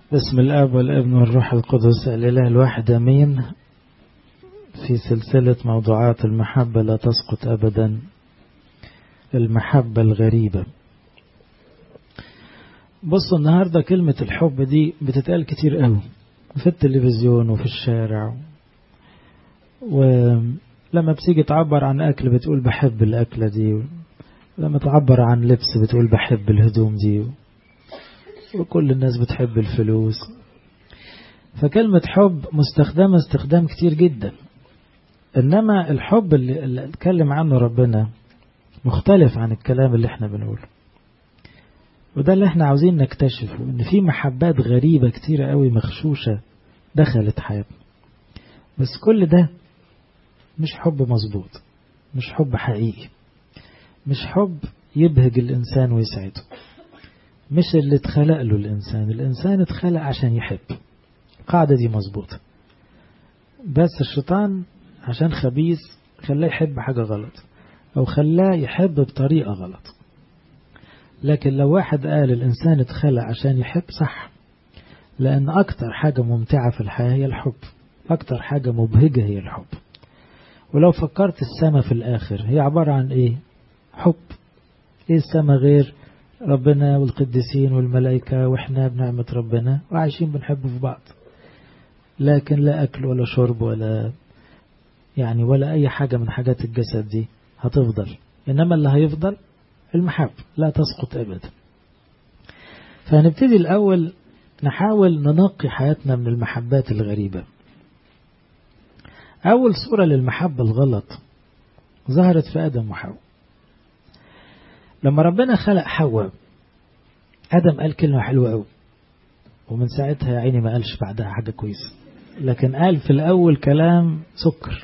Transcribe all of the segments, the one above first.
بسم الاب والابن والروح القدس الاله الواحد امين في سلسله موضوعات المحبه لا تسقط ابدا المحبه الغريبه بصوا النهارده كلمه الحب دي بتتقال كتير قوي في التلفزيون وفي الشارع ولما بتيجي تعبر عن اكل بتقول بحب الاكله دي لما تعبر عن لبس بتقول بحب الهدوم دي وكل الناس بتحب الفلوس فكلمة حب مستخدمة استخدام كتير جدا إنما الحب اللي, اللي اتكلم عنه ربنا مختلف عن الكلام اللي احنا بنقوله وده اللي احنا عاوزين نكتشفه ان في محبات غريبة كتير قوي مخشوشة دخلت حياتنا بس كل ده مش حب مظبوط مش حب حقيقي مش حب يبهج الإنسان ويسعده مش اللي اتخلق له الإنسان الإنسان اتخلق عشان يحب القاعدة دي مظبوطة بس الشيطان عشان خبيث خلاه يحب حاجة غلط أو خلاه يحب بطريقة غلط لكن لو واحد قال الإنسان اتخلق عشان يحب صح لأن أكتر حاجة ممتعة في الحياة هي الحب أكتر حاجة مبهجة هي الحب ولو فكرت السماء في الآخر هي عبارة عن إيه حب إيه السماء غير ربنا والقديسين والملائكة وإحنا بنعمة ربنا وعايشين بنحب في بعض لكن لا أكل ولا شرب ولا يعني ولا أي حاجة من حاجات الجسد دي هتفضل إنما اللي هيفضل المحب لا تسقط أبدا فهنبتدي الأول نحاول ننقي حياتنا من المحبات الغريبة أول صورة للمحبة الغلط ظهرت في آدم وحواء لما ربنا خلق حواء آدم قال كلمة حلوة قوي ومن ساعتها يا عيني ما قالش بعدها حاجة كويسة لكن قال في الأول كلام سكر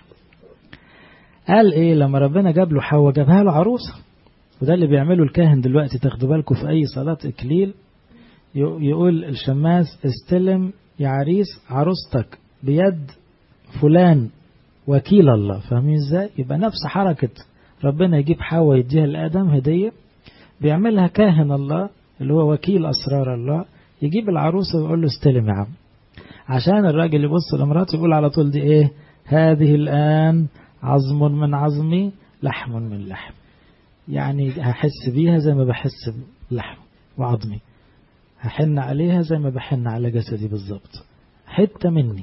قال إيه لما ربنا جاب له حواء جابها له عروسة وده اللي بيعمله الكاهن دلوقتي تاخدوا بالكم في أي صلاة إكليل يقول الشماس استلم يا عريس عروستك بيد فلان وكيل الله فاهمين ازاي يبقى نفس حركة ربنا يجيب حواء يديها لآدم هدية بيعملها كاهن الله اللي هو وكيل أسرار الله يجيب العروسة ويقول له استلم يا عم عشان الراجل يبص لمراته يقول على طول دي ايه هذه الآن عظم من عظمي لحم من لحم يعني هحس بيها زي ما بحس بلحم وعظمي هحن عليها زي ما بحن على جسدي بالظبط حتة مني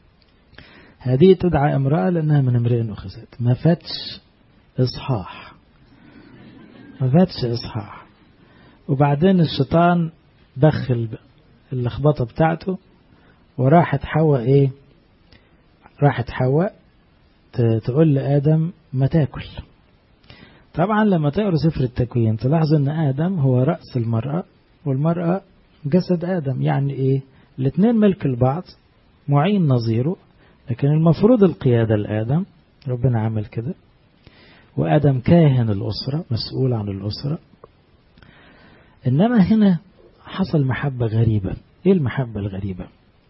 هذه تدعى امرأة لأنها من امرئ وخزت ما فاتش إصحاح ما فاتش إصحاح وبعدين الشيطان دخل اللخبطة بتاعته وراحت حواء إيه راحت حواء تقول لآدم ما تاكل طبعا لما تقروا سفر التكوين تلاحظوا ان آدم هو رأس المرأة والمرأة جسد آدم يعني إيه الاثنين ملك البعض معين نظيره لكن المفروض القيادة لآدم ربنا عمل كده وآدم كاهن الأسرة مسؤول عن الأسرة إنما هنا حصل محبة غريبة إيه المحبة الغريبة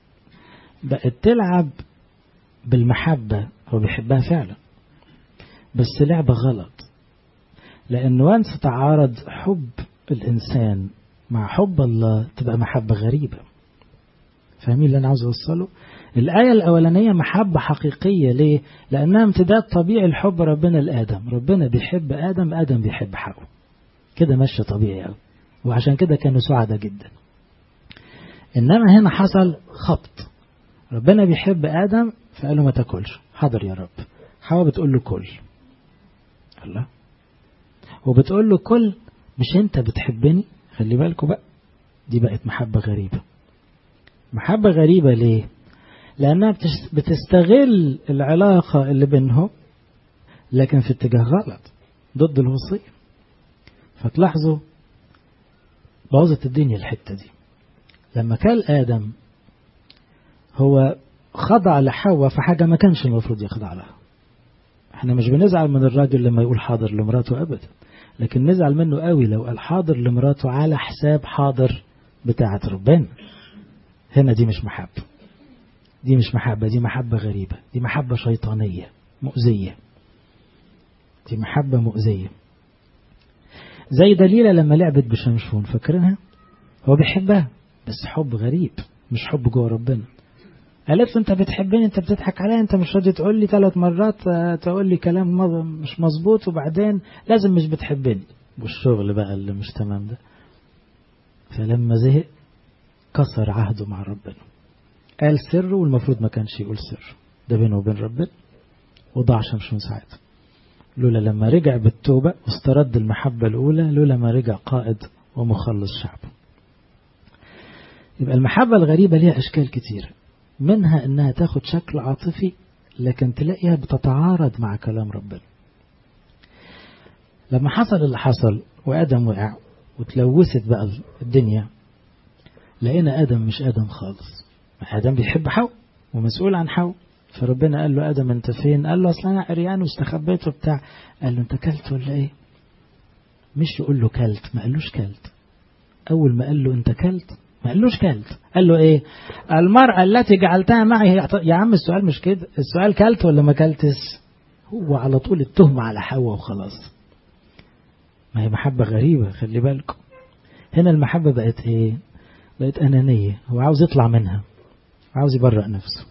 بقت تلعب بالمحبة هو بيحبها فعلا بس لعبة غلط لأن وانس تعارض حب الإنسان مع حب الله تبقى محبة غريبة فاهمين اللي أنا عاوز أوصله الآية الأولانية محبة حقيقية ليه لأنها امتداد طبيعي لحب ربنا لآدم ربنا بيحب آدم آدم بيحب حواء كده ماشي طبيعي أوي وعشان كده كانوا سعداء جدا إنما هنا حصل خبط ربنا بيحب آدم فقال له ما تاكلش حاضر يا رب حواء بتقول له كل الله وبتقول له كل مش انت بتحبني خلي بالكوا بقى دي بقت محبة غريبة محبة غريبة ليه لأنها بتستغل العلاقة اللي بينهم لكن في اتجاه غلط ضد الوصية فتلاحظوا باظت الدنيا الحتة دي لما كان آدم هو خضع لحواء في حاجة ما كانش المفروض يخضع لها احنا مش بنزعل من الراجل لما يقول حاضر لمراته أبدا لكن نزعل منه قوي لو قال حاضر لمراته على حساب حاضر بتاعة ربنا هنا دي مش محبة دي مش محبة دي محبة غريبة دي محبة شيطانية مؤذية دي محبة مؤذية زي دليلة لما لعبت بشمشون فاكرينها هو بيحبها بس حب غريب مش حب جوه ربنا قالت له انت بتحبني انت بتضحك عليا انت مش راضي تقول لي ثلاث مرات تقول لي كلام مش مظبوط وبعدين لازم مش بتحبني والشغل بقى اللي مش تمام ده فلما زهق كسر عهده مع ربنا قال سر والمفروض ما كانش يقول سر ده بينه وبين ربنا وضاع شمس من ساعتها لولا لما رجع بالتوبة واسترد المحبة الأولى لولا ما رجع قائد ومخلص شعبه يبقى المحبة الغريبة ليها أشكال كتير منها أنها تاخد شكل عاطفي لكن تلاقيها بتتعارض مع كلام ربنا لما حصل اللي حصل وآدم وقع وتلوثت بقى الدنيا لقينا آدم مش آدم خالص آدم بيحب حواء ومسؤول عن حواء فربنا قال له آدم أنت فين قال له أصل أنا عريان واستخبيت وبتاع قال له أنت كلت ولا إيه مش يقول له كلت ما قالوش كلت أول ما قال له أنت كلت ما قالوش كلت قال له إيه المرأة التي جعلتها معي هي يا عم السؤال مش كده السؤال كلت ولا ما كلتش هو على طول التهمة على حواء وخلاص ما هي محبة غريبة خلي بالكم هنا المحبة بقت إيه بقت أنانية هو عاوز يطلع منها عاوز يبرأ نفسه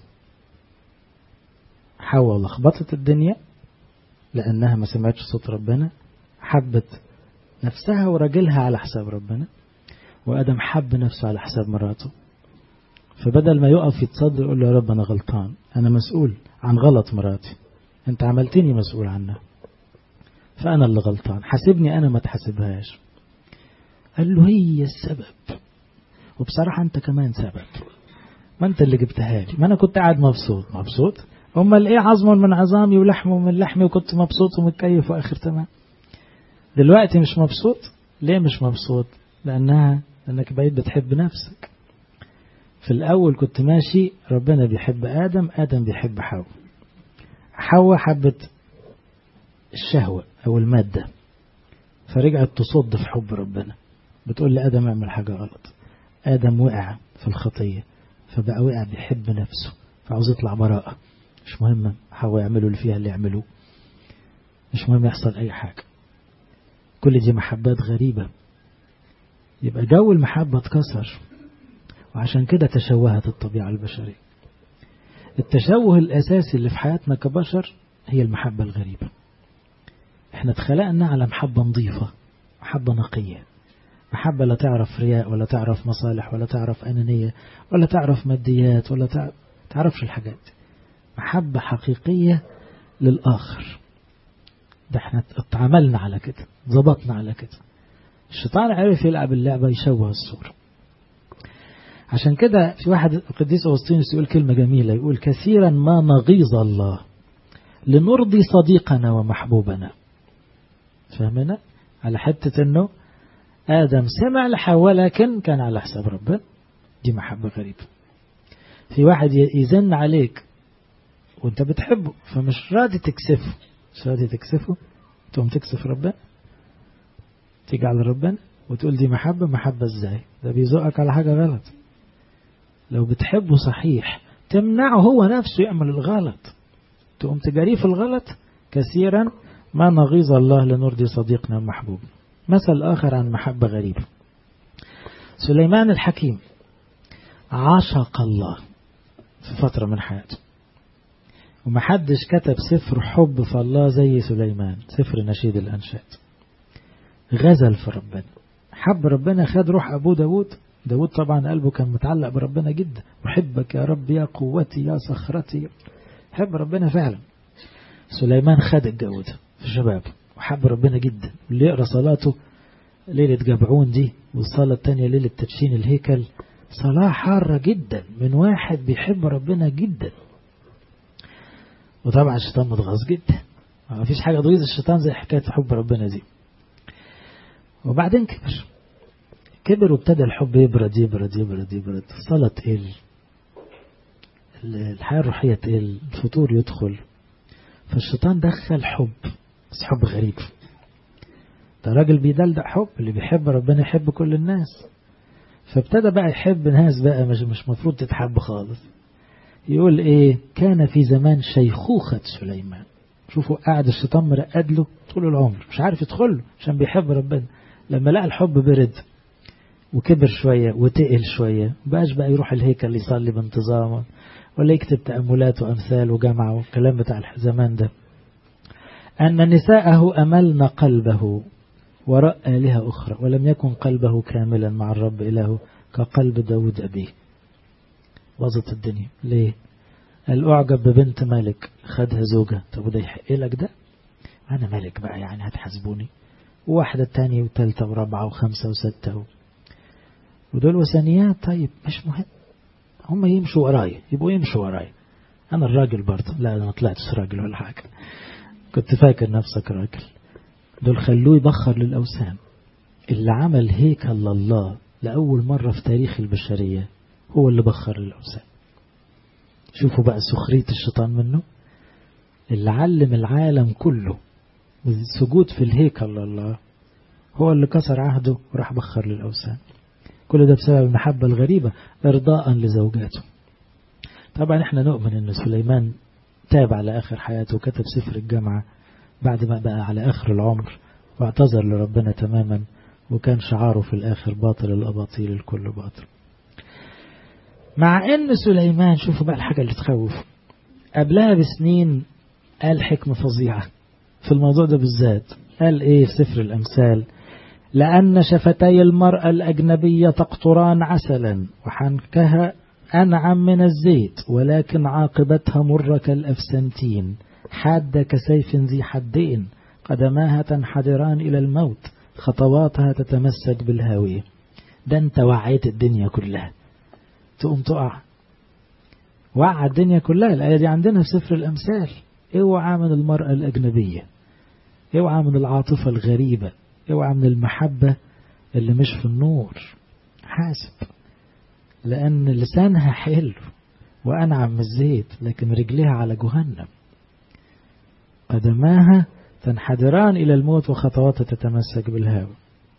حواء لخبطت الدنيا لأنها ما سمعتش صوت ربنا حبت نفسها وراجلها على حساب ربنا وآدم حب نفسه على حساب مراته فبدل ما يقف يتصدر يقول له يا رب أنا غلطان أنا مسؤول عن غلط مراتي أنت عملتني مسؤول عنها فأنا اللي غلطان حاسبني أنا ما تحاسبهاش قال له هي السبب وبصراحة أنت كمان سبب ما أنت اللي جبتها لي ما أنا كنت قاعد مبسوط مبسوط أمال إيه عظم من عظامي ولحم من لحمي وكنت مبسوط ومتكيف وآخر تمام دلوقتي مش مبسوط ليه مش مبسوط لأنها لأنك بقيت بتحب نفسك في الأول كنت ماشي ربنا بيحب آدم آدم بيحب حواء حواء حبت الشهوة أو المادة فرجعت تصد في حب ربنا بتقول لآدم اعمل حاجة غلط آدم وقع في الخطية فبقى وقع بيحب نفسه فعاوز يطلع براءة مش مهم حواء يعملوا اللي فيها اللي يعملوه مش مهم يحصل أي حاجة كل دي محبات غريبة يبقى جو المحبة اتكسر وعشان كده تشوهت الطبيعة البشرية التشوه الأساسي اللي في حياتنا كبشر هي المحبة الغريبة احنا اتخلقنا على محبة نظيفة محبة نقية محبة لا تعرف رياء ولا تعرف مصالح ولا تعرف أنانية ولا تعرف ماديات ولا تعرفش الحاجات محبة حقيقية للآخر ده احنا اتعاملنا على كده ظبطنا على كده الشيطان عرف يلعب اللعبة يشوه الصورة عشان كده في واحد القديس أوسطينوس يقول كلمة جميلة يقول كثيرا ما نغيظ الله لنرضي صديقنا ومحبوبنا فهمنا على حتة انه آدم سمع لحواء لكن كان على حساب ربنا دي محبة غريبة في واحد يزن عليك وانت بتحبه فمش راضي تكسفه مش راضي تكسفه تقوم تكسف ربنا تيجي على ربنا وتقول دي محبة محبة ازاي ده بيزقك على حاجة غلط لو بتحبه صحيح تمنعه هو نفسه يعمل الغلط تقوم تجاريه في الغلط كثيرا ما نغيظ الله لنرضي صديقنا المحبوب مثل آخر عن محبة غريبة سليمان الحكيم عشق الله في فترة من حياته ومحدش كتب سفر حب في الله زي سليمان سفر نشيد الأنشاد غزل في ربنا حب ربنا خد روح أبو داود داود طبعا قلبه كان متعلق بربنا جدا أحبك يا رب يا قوتي يا صخرتي حب ربنا فعلا سليمان خد الجو ده في شبابه وحب ربنا جدا واللي يقرأ صلاته ليلة جبعون دي والصلاة التانية ليلة تدشين الهيكل صلاة حارة جدا من واحد بيحب ربنا جدا وطبعا الشيطان متغاظ جدا ما فيش حاجة تغيظ الشيطان زي حكاية حب ربنا دي وبعدين كبر كبر وابتدى الحب يبرد يبرد يبرد يبرد الصلاة تقل الحياة الروحية تقل الفطور يدخل فالشيطان دخل حب بس حب غريب ده راجل بيدلدق حب اللي بيحب ربنا يحب كل الناس فابتدى بقى يحب ناس بقى مش مش مفروض تتحب خالص يقول ايه كان في زمان شيخوخة سليمان شوفوا قاعد الشيطان مرقد له طول العمر مش عارف يدخل له عشان بيحب ربنا لما لقى الحب برد وكبر شوية وتقل شوية بقاش بقى يروح الهيكل يصلي بانتظام ولا يكتب تأملات وأمثال وجمع والكلام بتاع الزمان ده أن نساءه أملن قلبه وراء آلهة أخرى ولم يكن قلبه كاملا مع الرب إله كقلب داود أبيه باظت الدنيا ليه قال أعجب ببنت ملك خدها زوجة طب وده يحق لك ده أنا ملك بقى يعني هتحاسبوني وواحدة تانية وتالتة ورابعة وخمسة وستة و... ودول وثنيات طيب مش مهم هم يمشوا ورايا يبقوا يمشوا ورايا أنا الراجل برضه لا أنا ما طلعتش راجل ولا حاجة كنت فاكر نفسك راجل دول خلوه يبخر للأوثان اللي عمل هيكل لله لأول مرة في تاريخ البشرية هو اللي بخر للأوثان شوفوا بقى سخرية الشيطان منه اللي علم العالم كله السجود في الهيكل لله هو اللي كسر عهده وراح بخر للأوثان كل ده بسبب المحبة الغريبة إرضاء لزوجاته طبعا احنا نؤمن ان سليمان تاب على آخر حياته وكتب سفر الجامعة بعد ما بقى على آخر العمر واعتذر لربنا تماما وكان شعاره في الآخر باطل الأباطيل الكل باطل مع ان سليمان شوفوا بقى الحاجة اللي تخوف قبلها بسنين قال حكمة فظيعة في الموضوع ده بالذات قال ايه في سفر الأمثال لأن شفتي المرأة الأجنبية تقطران عسلا وحنكها أنعم من الزيت ولكن عاقبتها مر كالأفسنتين حادة كسيف ذي حدين قدماها تنحدران إلى الموت خطواتها تتمسك بالهاوية ده انت وعيت الدنيا كلها تقوم تقع وقع الدنيا كلها الآية دي عندنا في سفر الأمثال اوعى من المرأة الأجنبية اوعى من العاطفة الغريبة اوعى من المحبة اللي مش في النور حاسب لأن لسانها حلو وأنعم من الزيت لكن رجليها على جهنم قدماها تنحدران إلى الموت وخطواتها تتمسك بالهوى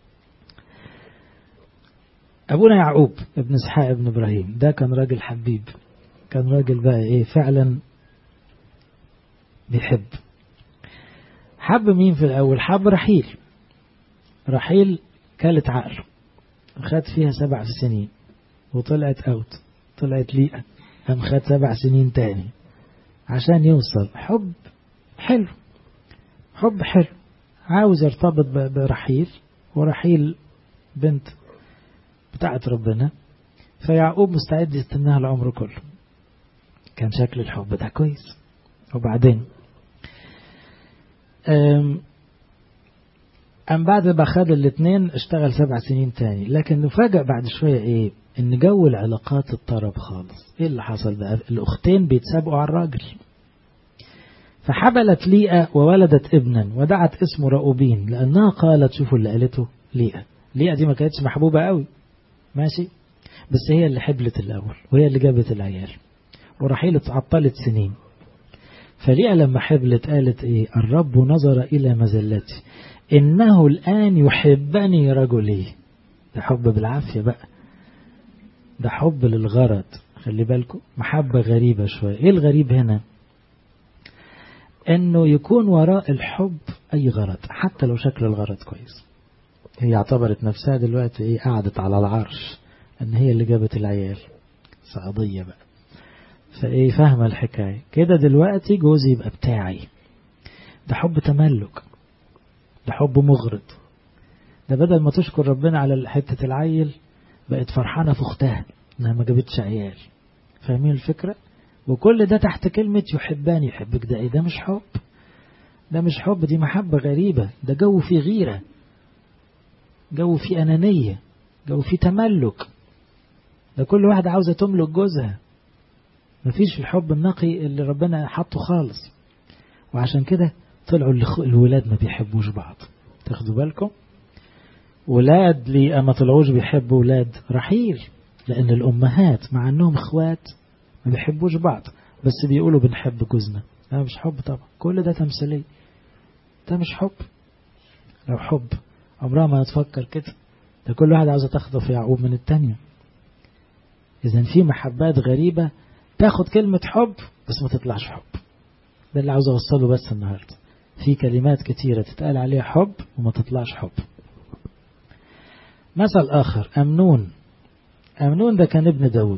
أبونا يعقوب ابن اسحاق ابن إبراهيم ده كان راجل حبيب كان راجل بقى إيه فعلا بيحب حب مين في الأول حب رحيل رحيل كانت عقله خد فيها سبع سنين وطلعت أوت طلعت ليئة قام خد سبع سنين تاني عشان يوصل حب حلو حب حلو عاوز يرتبط برحيل ورحيل بنت بتاعت ربنا فيعقوب مستعد يستناها العمر كله كان شكل الحب ده كويس وبعدين أم بعد ما خد الاثنين اشتغل سبع سنين تاني لكن نفاجأ بعد شوية ايه ان جو العلاقات اضطرب خالص ايه اللي حصل بقى الاختين بيتسابقوا على الراجل فحبلت ليئة وولدت ابنا ودعت اسمه رأوبين لأنها قالت شوفوا اللي قالته ليئة ليئة دي ما كانتش محبوبة قوي ماشي بس هي اللي حبلت الأول وهي اللي جابت العيال ورحيل اتعطلت سنين فليئة لما حبلت قالت ايه الرب نظر إلى مزلتي إنه الآن يحبني رجلي ده حب بالعافية بقى ده حب للغرض خلي بالكم محبة غريبة شوية ايه الغريب هنا انه يكون وراء الحب اي غرض حتى لو شكل الغرض كويس هي اعتبرت نفسها دلوقتي ايه قعدت على العرش ان هي اللي جابت العيال صعيدية بقى فايه فاهمة الحكاية كده دلوقتي جوزي يبقى بتاعي ده حب تملك ده حب مغرض ده بدل ما تشكر ربنا على حتة العيل بقت فرحانة في اختها انها ما جابتش عيال فاهمين الفكرة وكل ده تحت كلمة يحباني يحبك ده ايه ده مش حب ده مش حب دي محبة غريبة ده جو فيه غيرة جو فيه أنانية جو فيه تملك ده كل واحدة عاوزة تملك جوزها مفيش الحب النقي اللي ربنا حطه خالص وعشان كده طلعوا الولاد ما بيحبوش بعض تاخدوا بالكم ولاد لي ما طلعوش بيحبوا ولاد رحيل لأن الأمهات مع أنهم إخوات ما بيحبوش بعض بس بيقولوا بنحب جوزنا ده مش حب طبعا كل ده تمثيلية ده مش حب لو حب عمرها ما هتفكر كده ده كل واحد عاوزة تخطف يعقوب من التانية إذا في محبات غريبة تاخد كلمة حب بس ما تطلعش حب ده اللي عاوز أوصله بس النهاردة في كلمات كتيرة تتقال عليها حب وما تطلعش حب مثل آخر أمنون أمنون ده كان ابن داود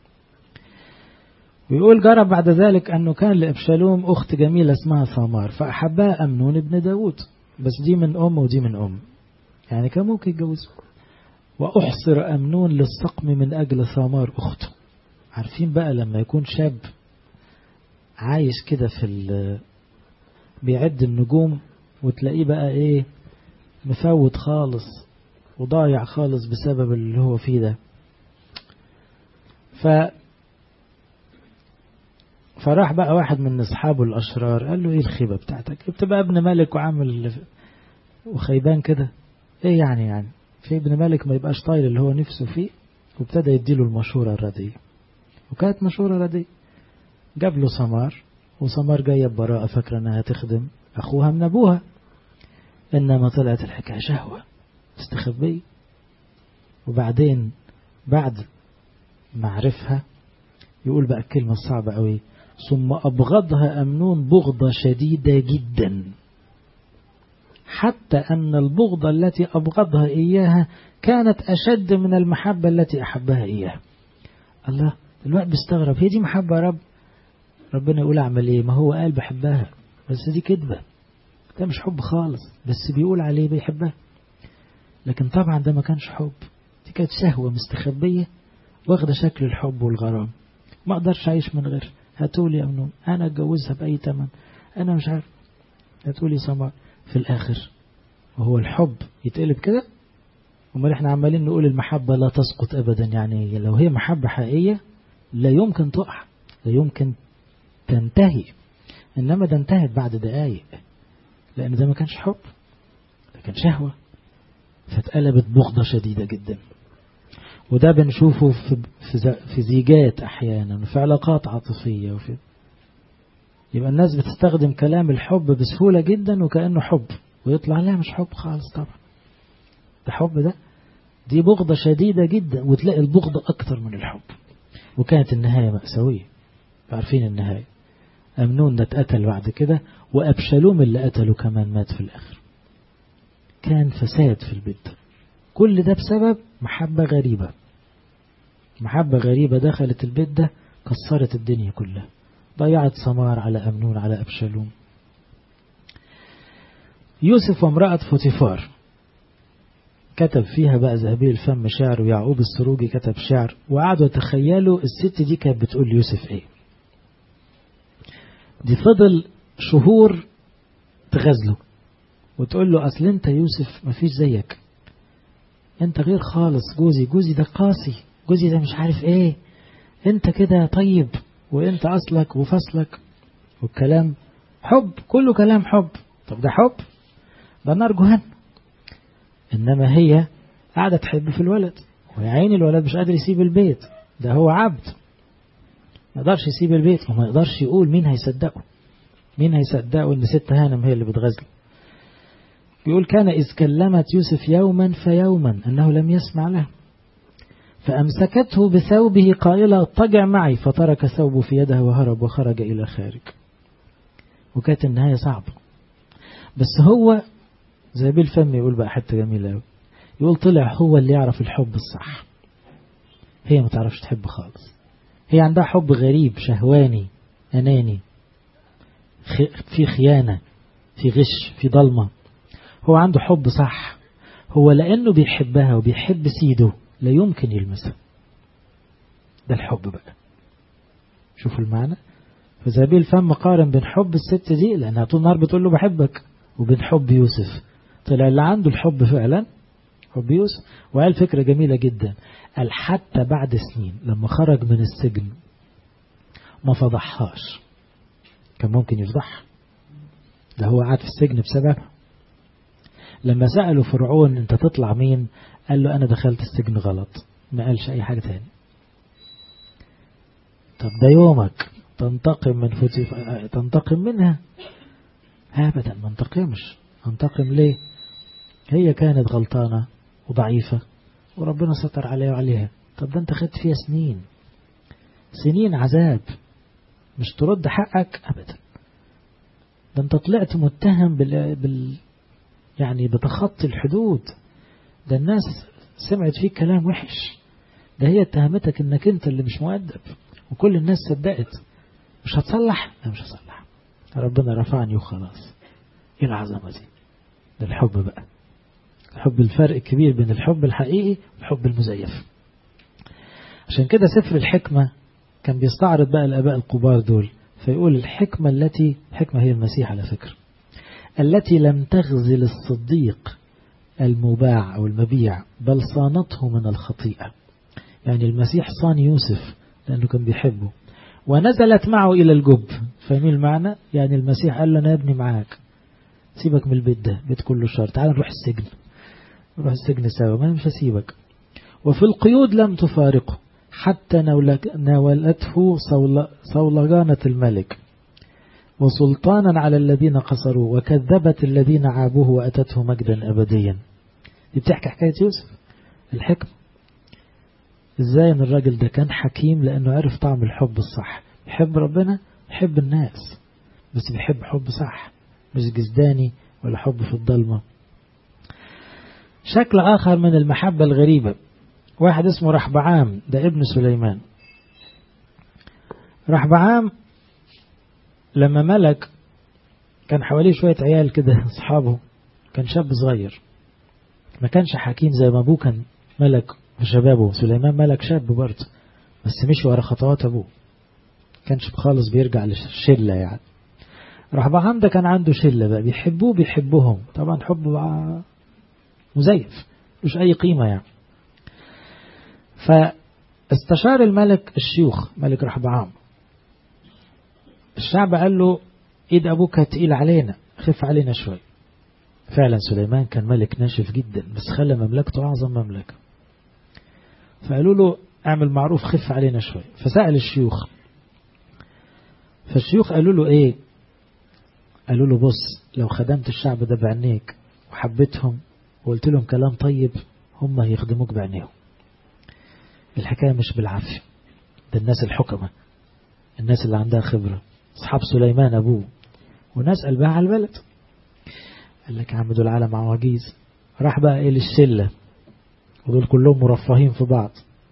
ويقول جرى بعد ذلك أنه كان لأبشالوم أخت جميلة اسمها ثمار فأحبها أمنون ابن داود بس دي من أم ودي من أم يعني كان ممكن يتجوزوا وأحصر أمنون للسقم من أجل ثمار أخته عارفين بقى لما يكون شاب عايش كده في بيعد النجوم وتلاقيه بقى ايه مفوت خالص وضايع خالص بسبب اللي هو فيه ده ف فراح بقى واحد من اصحابه الاشرار قال له ايه الخيبه بتاعتك بتبقى ابن ملك وعامل وخيبان كده ايه يعني يعني في ابن ملك ما يبقاش طايل اللي هو نفسه فيه وابتدى يديله المشورة الردية وكانت مشورة ردية جاب له سمار وسمار جاية ببراءة فاكرة انها تخدم اخوها من ابوها انما طلعت الحكاية شهوة استخبية وبعدين بعد ما عرفها يقول بقى الكلمة الصعبة قوي ثم أبغضها أمنون بغضة شديدة جدا حتى أن البغضة التي أبغضها إياها كانت أشد من المحبة التي أحبها إياها الله الواحد بيستغرب هي دي محبة يا رب ربنا يقول أعمل إيه ما هو قال بحبها بس دي كذبة ده مش حب خالص بس بيقول عليه بيحبها لكن طبعا ده ما كانش حب دي كانت شهوة مستخبية واخدة شكل الحب والغرام ما اقدرش اعيش من غير هاتولي يا امنون انا اتجوزها باي تمن انا مش عارف هاتولي سمار في الاخر وهو الحب يتقلب كده امال احنا عمالين نقول المحبة لا تسقط ابدا يعني لو هي محبة حقيقية لا يمكن تقع لا يمكن تنتهي انما ده انتهت بعد دقايق لان ده ما كانش حب ده كان شهوة فاتقلبت بغضة شديدة جدا وده بنشوفه في في زيجات احيانا وفي علاقات عاطفيه وفي يبقى الناس بتستخدم كلام الحب بسهوله جدا وكانه حب ويطلع لا مش حب خالص طبعا ده حب ده دي بغضة شديدة جدا وتلاقي البغضة أكتر من الحب وكانت النهاية مأساوية عارفين النهاية أمنون ده اتقتل بعد كده وأبشالوم اللي قتله كمان مات في الآخر كان فساد في البيت كل ده بسبب محبة غريبة محبة غريبة دخلت البيت ده كسرت الدنيا كلها ضيعت سمار على أمنون على أبشالوم يوسف وامرأة فوتيفار كتب فيها بقى ذهبي الفم شعر ويعقوب السروجي كتب شعر وقعدوا يتخيلوا الست دي كانت بتقول ليوسف ايه دي فضل شهور تغزله وتقول له اصل انت يوسف مفيش زيك انت غير خالص جوزي جوزي ده قاسي جوزي ده مش عارف ايه انت كده طيب وانت اصلك وفصلك والكلام حب كله كلام حب طب ده حب ده نار جهنم انما هي قاعده تحب في الولد ويا عيني الولد مش قادر يسيب البيت ده هو عبد ما يقدرش يسيب البيت وما يقدرش يقول مين هيصدقه مين هيصدقه ان ست هانم هي اللي بتغزل بيقول كان إذ كلمت يوسف يوما فيوما أنه لم يسمع له فأمسكته بثوبه قائلة اضطجع معي فترك ثوبه في يدها وهرب وخرج إلى خارج وكانت النهاية صعبة بس هو زي بالفم يقول بقى حتة جميلة أوي يقول طلع هو اللي يعرف الحب الصح هي ما تعرفش تحب خالص هي عندها حب غريب شهواني أناني في خيانة في غش في ضلمة هو عنده حب صح هو لأنه بيحبها وبيحب سيده لا يمكن يلمسها ده الحب بقى شوفوا المعنى فزابيل الفم قارن بين حب الست دي لأنها طول النهار بتقول له بحبك وبين حب يوسف طلع اللي عنده الحب فعلا حب يوسف وقال فكرة جميلة جدا قال حتى بعد سنين لما خرج من السجن ما فضحهاش كان ممكن يفضحها ده هو قاعد في السجن بسببها لما سألوا فرعون انت تطلع مين قال له انا دخلت السجن غلط ما قالش اي حاجة تاني طب ده يومك تنتقم من فتيف تنتقم منها ابدا ما انتقمش انتقم ليه هي كانت غلطانة وضعيفة وربنا ستر عليها وعليها طب ده انت خدت فيها سنين سنين عذاب مش ترد حقك ابدا ده انت طلعت متهم بال... بال... يعني بتخطي الحدود ده الناس سمعت فيك كلام وحش ده هي اتهمتك انك انت اللي مش مؤدب وكل الناس صدقت مش هتصلح لا مش هصلح ربنا رفعني وخلاص ايه العظمة دي ده الحب بقى الحب الفرق كبير بين الحب الحقيقي والحب المزيف عشان كده سفر الحكمة كان بيستعرض بقى الآباء الكبار دول فيقول الحكمة التي الحكمة هي المسيح على فكرة التي لم تغزل الصديق المباع أو المبيع بل صانته من الخطيئة يعني المسيح صان يوسف لأنه كان بيحبه ونزلت معه إلى الجب فاهمين المعنى يعني المسيح قال له أنا ابني معاك سيبك من البيت ده بيت كله شر تعال نروح السجن نروح السجن سوا ما مش هسيبك وفي القيود لم تفارقه حتى ناولته صولجانة الملك وسلطانا على الذين قصروا وكذبت الذين عابوه وأتته مجدا أبديا دي بتحكي حكاية يوسف الحكم ازاي ان الراجل ده كان حكيم لانه عرف طعم الحب الصح بيحب ربنا بيحب الناس بس بيحب حب صح مش جزداني ولا حب في الضلمة شكل آخر من المحبة الغريبة واحد اسمه رحبعام ده ابن سليمان رحبعام لما ملك كان حواليه شوية عيال كده أصحابه كان شاب صغير ما كانش حكيم زي ما أبوه كان ملك في شبابه سليمان ملك شاب برضه بس مشي ورا خطوات أبوه كانش خالص بيرجع للشلة يعني رحبعام ده كان عنده شلة بقى بيحبوه بيحبهم طبعا حب مزيف مش أي قيمة يعني فاستشار الملك الشيوخ ملك رحبعام الشعب قال له ايد ابوك تقيل علينا خف علينا شوي فعلا سليمان كان ملك ناشف جدا بس خلى مملكته اعظم مملكه فقالوا له اعمل معروف خف علينا شوي فسأل الشيوخ فالشيوخ قالوا له ايه قالوا له بص لو خدمت الشعب ده بعينيك وحبيتهم وقلت لهم كلام طيب هم هيخدموك بعينيهم الحكاية مش بالعافية ده الناس الحكمة الناس اللي عندها خبرة أصحاب سليمان أبوه وناس قلبها على البلد قال لك يا عم دول عالم عواجيز راح بقى ايه للشلة ودول كلهم مرفهين في بعض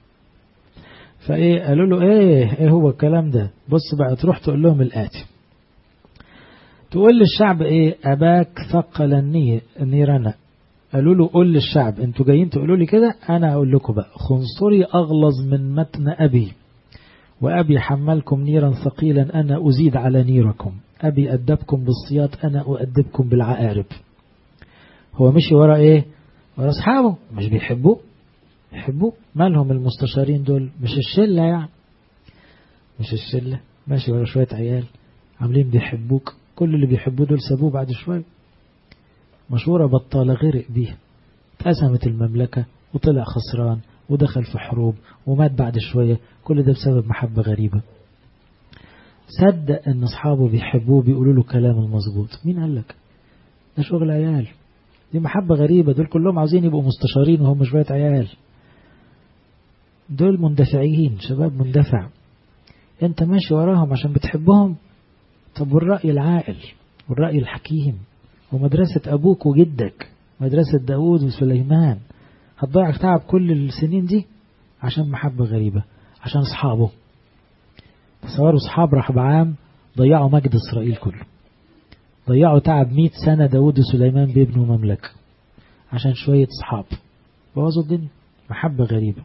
فايه قالوا له ايه ايه هو الكلام ده بص بقى تروح تقول لهم الآتي تقول للشعب ايه أباك ثقل النيرنا قالوا له قول للشعب انتوا جايين تقولوا لي كده انا اقول لكم بقى خنصري اغلظ من متن ابي وابي حملكم نيرا ثقيلا انا ازيد على نيركم ابي ادبكم بالصياط انا اؤدبكم بالعقارب هو مشي ورا ايه ورا اصحابه مش بيحبوه يحبوه مالهم المستشارين دول مش الشلة يعني مش الشلة ماشي ورا شوية عيال عاملين بيحبوك كل اللي بيحبوه دول سابوه بعد شوية مشهورة بطالة غرق بيها اتقسمت المملكة وطلع خسران ودخل في حروب ومات بعد شوية كل ده بسبب محبة غريبة صدق ان اصحابه بيحبوه بيقولوا له كلام المظبوط مين قال لك ده شغل عيال دي محبة غريبة دول كلهم عاوزين يبقوا مستشارين وهم شوية عيال دول مندفعين شباب مندفع انت ماشي وراهم عشان بتحبهم طب والرأي العاقل والرأي الحكيم ومدرسة أبوك وجدك مدرسة داود وسليمان هتضيع تعب كل السنين دي عشان محبة غريبة عشان أصحابه تصوروا أصحاب رحبعام ضيعوا مجد إسرائيل كله ضيعوا تعب مئة سنة داود وسليمان بيبنوا مملكة عشان شوية أصحاب بوظوا الدنيا محبة غريبة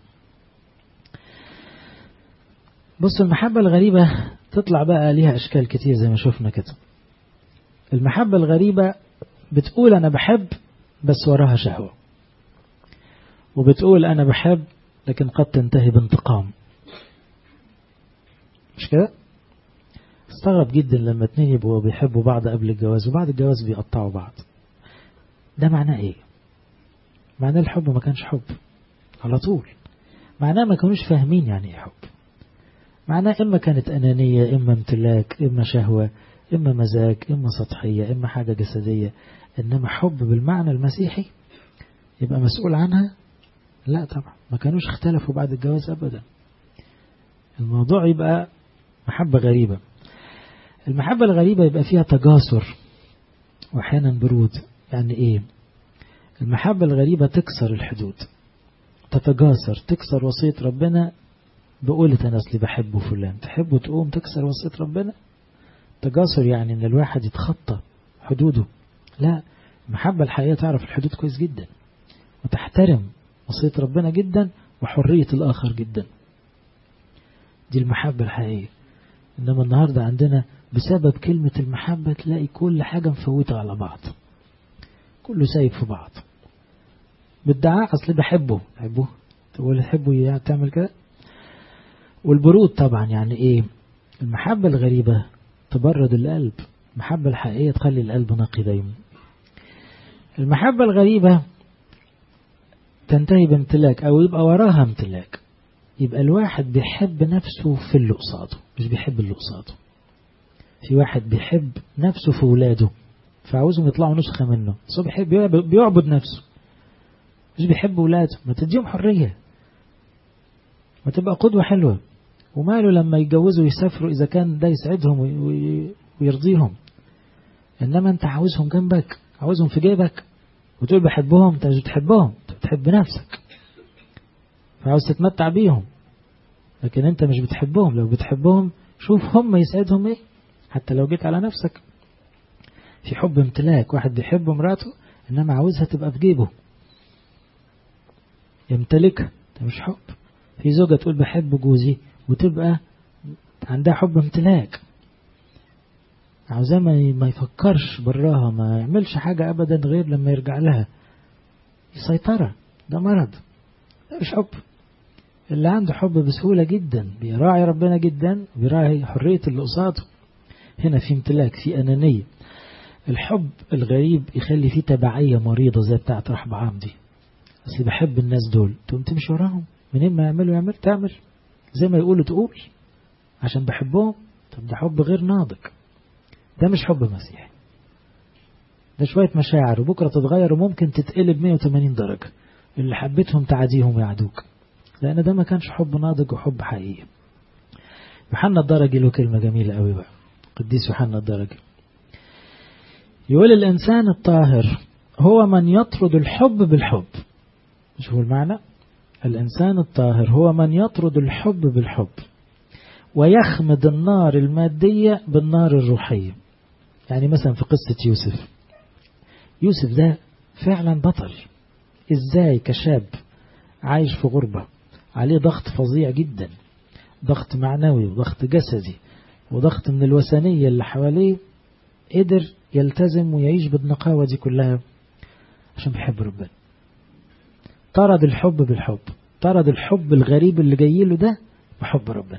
بص المحبة الغريبة تطلع بقى ليها أشكال كتير زي ما شفنا كده المحبة الغريبة بتقول أنا بحب بس وراها شهوة وبتقول أنا بحب لكن قد تنتهي بانتقام مش كده استغرب جدا لما اتنين يبقوا بيحبوا بعض قبل الجواز وبعد الجواز بيقطعوا بعض ده معناه ايه معناه الحب ما كانش حب على طول معناه ما كانوش فاهمين يعني ايه حب معناه إما كانت أنانية إما امتلاك إما شهوة إما مزاج إما سطحية إما حاجة جسدية إنما حب بالمعنى المسيحي يبقى مسؤول عنها لا طبعا ما كانوش اختلفوا بعد الجواز أبدا الموضوع يبقى محبة غريبة المحبة الغريبة يبقى فيها تجاسر وأحيانا برود يعني إيه المحبة الغريبة تكسر الحدود تتجاسر تكسر وصية ربنا بقولة أنا أصلي بحبه فلان تحبه تقوم تكسر وصية ربنا تجاسر يعني إن الواحد يتخطى حدوده لا المحبة الحقيقية تعرف الحدود كويس جدا وتحترم وصية ربنا جدا وحرية الآخر جدا دي المحبة الحقيقية إنما النهاردة عندنا بسبب كلمة المحبة تلاقي كل حاجة مفوتة على بعض كله سايب في بعض بالدعاء أصلي بحبه بحبه تقول تحبه يعني تعمل كده والبرود طبعا يعني إيه المحبة الغريبة تبرد القلب المحبة الحقيقية تخلي القلب نقي دايما المحبة الغريبة تنتهي بامتلاك أو يبقى وراها امتلاك يبقى الواحد بيحب نفسه في اللي قصاده مش بيحب اللي قصاده في واحد بيحب نفسه في ولاده فعاوزهم يطلعوا نسخة منه بس هو بيحب بيعبد نفسه مش بيحب ولاده ما تديهم حرية ما تبقى قدوة حلوة وماله لما يتجوزوا ويسافروا إذا كان ده يسعدهم ويرضيهم إنما أنت عاوزهم جنبك عاوزهم في جيبك وتقول بحبهم أنت مش بتحبهم أنت بتحب نفسك فعاوز تتمتع بيهم لكن أنت مش بتحبهم لو بتحبهم شوف هم يسعدهم إيه حتى لو جيت على نفسك في حب امتلاك واحد بيحب مراته إنما عاوزها تبقى في جيبه يمتلكها ده مش حب في زوجة تقول بحب جوزي وتبقى عندها حب امتلاك عاوزاه ما يفكرش براها ما يعملش حاجة أبدا غير لما يرجع لها سيطرة ده مرض ده مش حب اللي عنده حب بسهولة جدا بيراعي ربنا جدا بيراعي حرية اللي قصاده هنا في امتلاك في أنانية الحب الغريب يخلي فيه تبعية مريضة زي بتاعة رحبعام دي بس بحب الناس دول تقوم تمشي وراهم منين ما يعملوا يعمل تعمل زي ما يقولوا تقول عشان بحبهم طب ده حب غير ناضج ده مش حب مسيحي ده شوية مشاعر وبكرة تتغير وممكن تتقلب 180 درجة اللي حبيتهم تعديهم ويعدوك لأن ده ما كانش حب ناضج وحب حقيقي يوحنا الدرجي له كلمة جميلة قوي بقى قديس يوحنا الدرجي يقول الإنسان الطاهر هو من يطرد الحب بالحب مش هو المعنى الإنسان الطاهر هو من يطرد الحب بالحب ويخمد النار المادية بالنار الروحية يعني مثلا في قصة يوسف يوسف ده فعلا بطل ازاي كشاب عايش في غربة عليه ضغط فظيع جدا ضغط معنوي وضغط جسدي وضغط من الوثنية اللي حواليه قدر يلتزم ويعيش بالنقاوة دي كلها عشان بيحب ربنا طرد الحب بالحب طرد الحب الغريب اللي جاي له ده بحب ربنا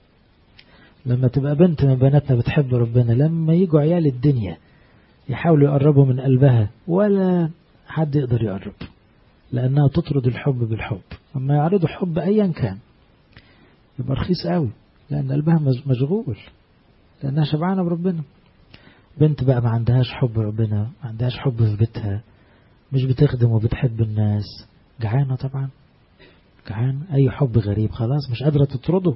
لما تبقى بنت من بناتنا بتحب ربنا لما يجوا عيال الدنيا يحاولوا يقربوا من قلبها ولا حد يقدر يقرب لأنها تطرد الحب بالحب أما يعرضوا حب أيا كان يبقى رخيص قوي لأن قلبها مشغول لأنها شبعانة بربنا بنت بقى ما عندهاش حب ربنا ما عندهاش حب في بيتها مش بتخدم وبتحب الناس جعانة طبعا جعان أي حب غريب خلاص مش قادرة تطرده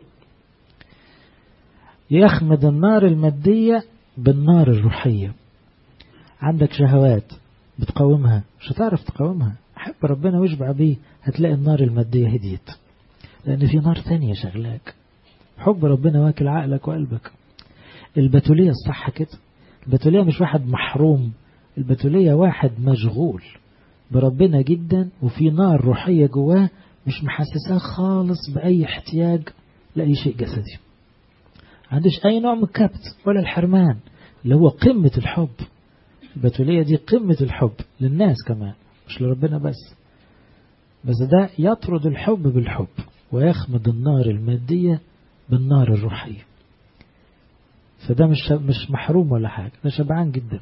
يخمد النار المادية بالنار الروحية عندك شهوات بتقاومها مش هتعرف تقاومها حب ربنا واشبع بيه هتلاقي النار المادية هديت لأن في نار ثانية شغلاك حب ربنا واكل عقلك وقلبك البتولية الصح كده البتولية مش واحد محروم البتولية واحد مشغول بربنا جدا وفي نار روحية جواه مش محسساه خالص بأي احتياج لأي شيء جسدي عندش أي نوع من الكبت ولا الحرمان اللي هو قمة الحب البتولية دي قمة الحب للناس كمان مش لربنا بس بس ده يطرد الحب بالحب ويخمد النار المادية بالنار الروحية فده مش مش محروم ولا حاجة ده شبعان جدا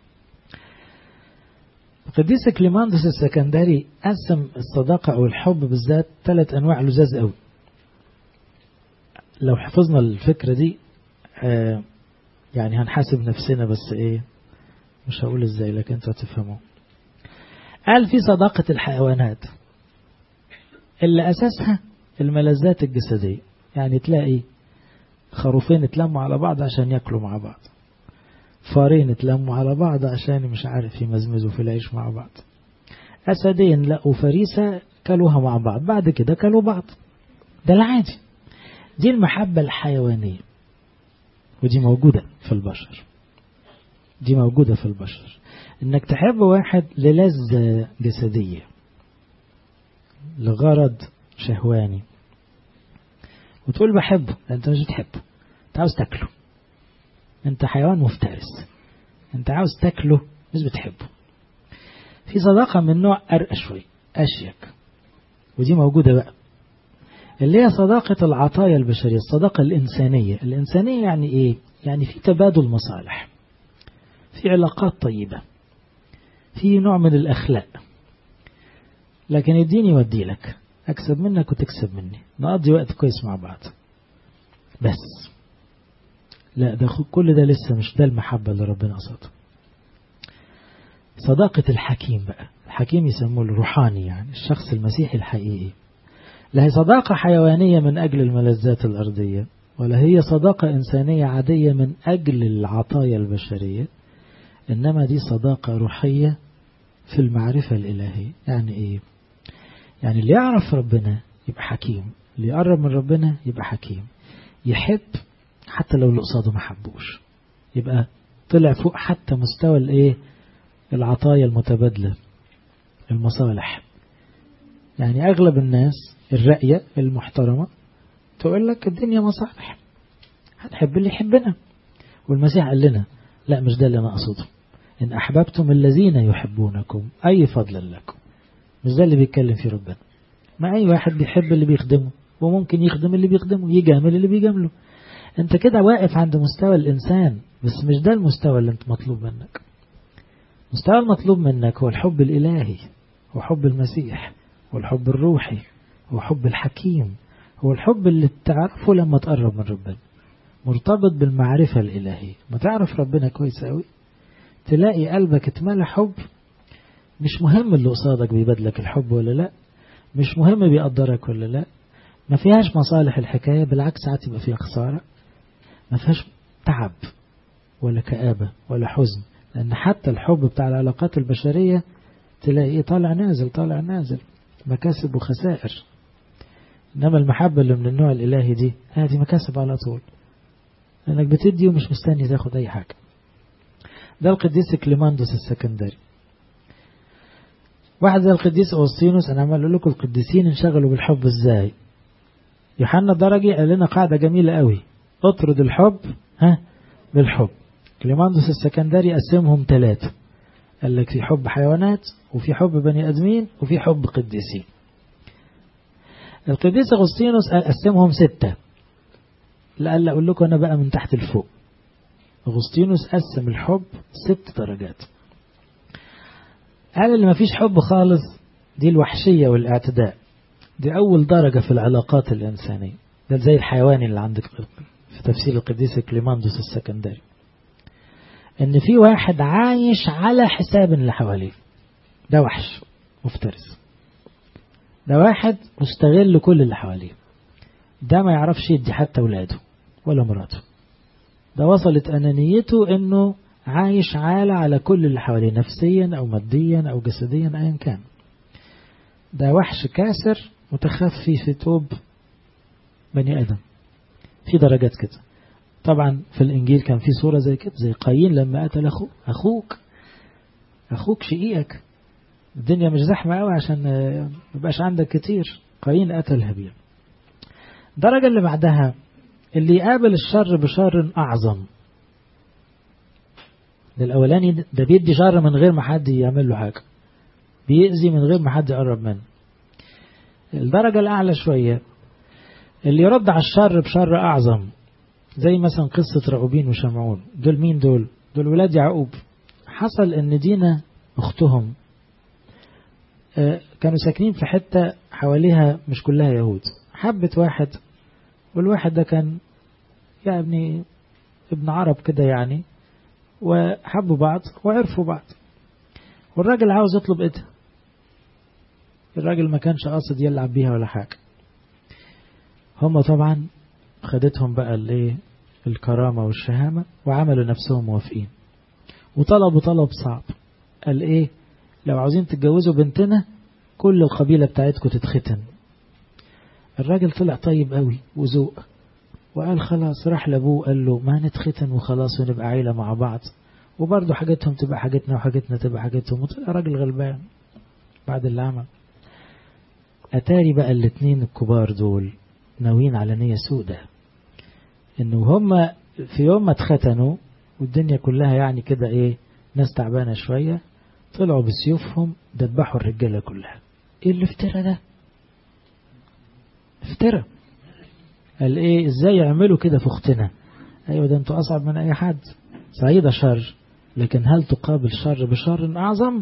قديس كليماندس السكندري قسم الصداقة أو الحب بالذات ثلاث أنواع لزاز قوي لو حفظنا الفكرة دي آه يعني هنحاسب نفسنا بس ايه مش هقول ازاي لكن انتوا هتفهموا قال في صداقة الحيوانات اللي أساسها الملذات الجسدية يعني تلاقي خروفين اتلموا على بعض عشان ياكلوا مع بعض فارين اتلموا على بعض عشان مش عارف يمزمزوا في العيش مع بعض أسدين لقوا فريسة كلوها مع بعض بعد كده كلوا بعض ده العادي دي المحبة الحيوانية ودي موجودة في البشر دي موجودة في البشر انك تحب واحد للذة جسدية لغرض شهواني وتقول بحبه انت مش بتحبه انت عاوز تاكله انت حيوان مفترس انت عاوز تاكله مش بتحبه في صداقة من نوع أرقى شوي أشيك ودي موجودة بقى اللي هي صداقة العطايا البشرية الصداقة الإنسانية الإنسانية يعني إيه؟ يعني في تبادل مصالح في علاقات طيبة في نوع من الأخلاق لكن اديني ودي لك أكسب منك وتكسب مني نقضي وقت كويس مع بعض بس لا ده كل ده لسه مش ده المحبة اللي ربنا قصده صداقة الحكيم بقى الحكيم يسموه الروحاني يعني الشخص المسيحي الحقيقي لا هي صداقة حيوانية من أجل الملذات الأرضية ولا هي صداقة إنسانية عادية من أجل العطايا البشرية إنما دي صداقة روحية في المعرفة الإلهية يعني إيه يعني اللي يعرف ربنا يبقى حكيم اللي يقرب من ربنا يبقى حكيم يحب حتى لو اللي قصاده ما حبوش يبقى طلع فوق حتى مستوى الايه العطايا المتبادلة المصالح يعني أغلب الناس الرأية المحترمة تقول لك الدنيا مصالح هتحب اللي يحبنا والمسيح قال لنا لا مش ده اللي أنا أقصده إن أحببتم الذين يحبونكم أي فضل لكم مش ده اللي بيتكلم فيه ربنا ما أي واحد بيحب اللي بيخدمه وممكن يخدم اللي بيخدمه يجامل اللي بيجامله انت كده واقف عند مستوى الإنسان بس مش ده المستوى اللي انت مطلوب منك المستوى المطلوب منك هو الحب الإلهي هو حب المسيح هو الحب الروحي هو حب الحكيم هو الحب اللي تعرفه لما تقرب من ربنا مرتبط بالمعرفة الإلهية ما تعرف ربنا كويس قوي تلاقي قلبك اتملى حب مش مهم اللي قصادك بيبادلك الحب ولا لا مش مهم بيقدرك ولا لا ما فيهاش مصالح الحكاية بالعكس ساعات يبقى فيها خسارة ما فيهاش تعب ولا كآبة ولا حزن لأن حتى الحب بتاع العلاقات البشرية تلاقي طالع نازل طالع نازل مكاسب وخسائر إنما المحبة اللي من النوع الإلهي دي هذه مكاسب على طول لأنك بتدي ومش مستني تاخد أي حاجة ده القديس كليماندوس السكندري واحد زي القديس أوسطينوس أنا عمال أقول لكم القديسين انشغلوا بالحب إزاي يوحنا الدرجي قال لنا قاعدة جميلة قوي اطرد الحب ها بالحب كليماندوس السكندري قسمهم ثلاثة قال لك في حب حيوانات وفي حب بني أدمين وفي حب قديسين القديس أغسطينوس قسمهم ستة لألا أقول لكم أنا بقى من تحت لفوق أغسطينوس قسم الحب ست درجات قال اللي ما فيش حب خالص دي الوحشية والاعتداء دي أول درجة في العلاقات الإنسانية ده زي الحيوان اللي عندك في تفسير القديس كليماندوس السكندري ان في واحد عايش على حساب اللي حواليه ده وحش مفترس ده واحد مستغل كل اللي حواليه ده ما يعرفش يدي حتى ولاده ولا مراته ده وصلت أنانيته انه عايش عالة على كل اللي حواليه نفسيا او ماديا او جسديا ايا كان ده وحش كاسر متخفي في توب بني ادم في درجات كده طبعا في الإنجيل كان في صورة زي كده زي قايين لما قتل أخوه أخوك أخوك شقيقك الدنيا مش زحمة قوي عشان ما يبقاش عندك كتير قايين قتل هابيل الدرجة اللي بعدها اللي يقابل الشر بشر أعظم الأولاني ده بيدي شر من غير ما حد يعمل له حاجة بيأذي من غير ما حد يقرب منه الدرجة الأعلى شوية اللي يرد على الشر بشر أعظم زي مثلا قصة رعوبين وشمعون دول مين دول دول ولاد يعقوب حصل ان دينا اختهم كانوا ساكنين في حتة حواليها مش كلها يهود حبت واحد والواحد ده كان يعني ابن عرب كده يعني وحبوا بعض وعرفوا بعض والراجل عاوز يطلب ايدها الراجل ما كانش قاصد يلعب بيها ولا حاجة هم طبعا خدتهم بقى الايه الكرامة والشهامة وعملوا نفسهم موافقين وطلبوا طلب صعب قال ايه لو عاوزين تتجوزوا بنتنا كل القبيلة بتاعتكم تتختن الراجل طلع طيب قوي وذوق وقال خلاص راح لابوه قال له ما نتختن وخلاص ونبقى عيلة مع بعض وبرضه حاجتهم تبقى حاجتنا وحاجتنا تبقى حاجتهم وطلع راجل غلبان بعد اللي عمل أتاري بقى الاتنين الكبار دول ناويين على نية سودة إنه هم في يوم ما اتختنوا والدنيا كلها يعني كده إيه ناس تعبانة شوية طلعوا بسيوفهم دبحوا الرجالة كلها إيه اللي افترى ده افترى قال إيه إزاي يعملوا كده في أختنا أيوة ده أنتوا أصعب من أي حد صعيدة شر لكن هل تقابل شر بشر أعظم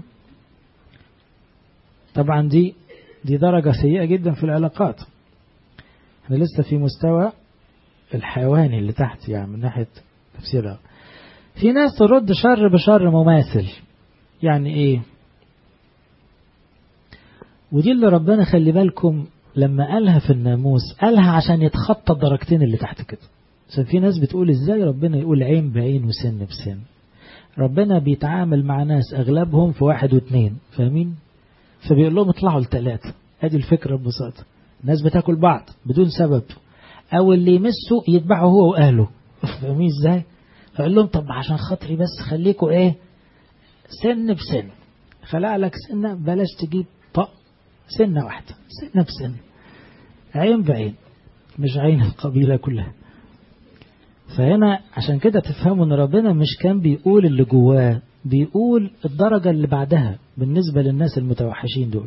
طبعا دي دي درجة سيئة جدا في العلاقات احنا لسه في مستوى الحيواني اللي تحت يعني من ناحية تفسيرها في ناس ترد شر بشر مماثل يعني ايه ودي اللي ربنا خلي بالكم لما قالها في الناموس قالها عشان يتخطى الدرجتين اللي تحت كده عشان في ناس بتقول ازاي ربنا يقول عين بعين وسن بسن ربنا بيتعامل مع ناس اغلبهم في واحد واثنين فاهمين فبيقول لهم اطلعوا لثلاثة ادي الفكرة ببساطة الناس بتاكل بعض بدون سبب او اللي يمسه يتبعه هو واهله فاهمين ازاي فقال لهم طب عشان خاطري بس خليكوا ايه سن بسن خلق لك سنة بلاش تجيب طق سنة واحدة سنة بسن عين بعين مش عين القبيلة كلها فهنا عشان كده تفهموا ان ربنا مش كان بيقول اللي جواه بيقول الدرجة اللي بعدها بالنسبة للناس المتوحشين دول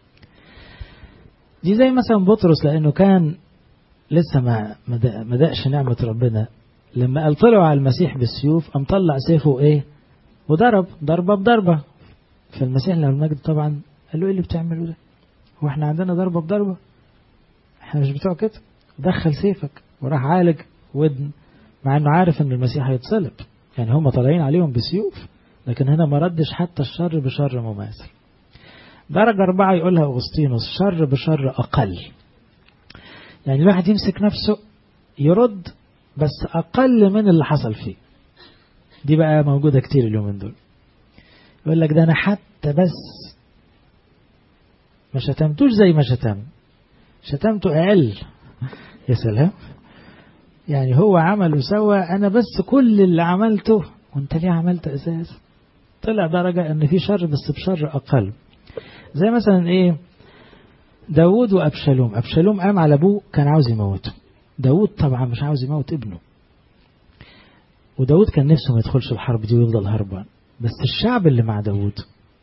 دي زي مثلا بطرس لأنه كان لسه ما ما دقش نعمة ربنا لما قال طلعوا على المسيح بالسيوف قام طلع سيفه ايه وضرب ضربة بضربة فالمسيح لما المجد طبعا قال له ايه اللي بتعمله ده هو احنا عندنا ضربة بضربة احنا مش بتوع كده دخل سيفك وراح عالج ودن مع انه عارف ان المسيح هيتصلب يعني هم طالعين عليهم بسيوف لكن هنا ما ردش حتى الشر بشر مماثل درجة أربعة يقولها أغسطينوس شر بشر أقل يعني الواحد يمسك نفسه يرد بس أقل من اللي حصل فيه دي بقى موجودة كتير اليومين دول يقول لك ده أنا حتى بس ما شتمتوش زي ما شتم شتمته أقل يا سلام يعني هو عمل وسوى أنا بس كل اللي عملته وانت ليه عملت أساس طلع درجة أن في شر بس بشر أقل زي مثلا إيه داود وأبشالوم أبشالوم قام على أبوه كان عاوز يموته داود طبعا مش عاوز يموت ابنه وداود كان نفسه ما يدخلش الحرب دي ويفضل هربان بس الشعب اللي مع داود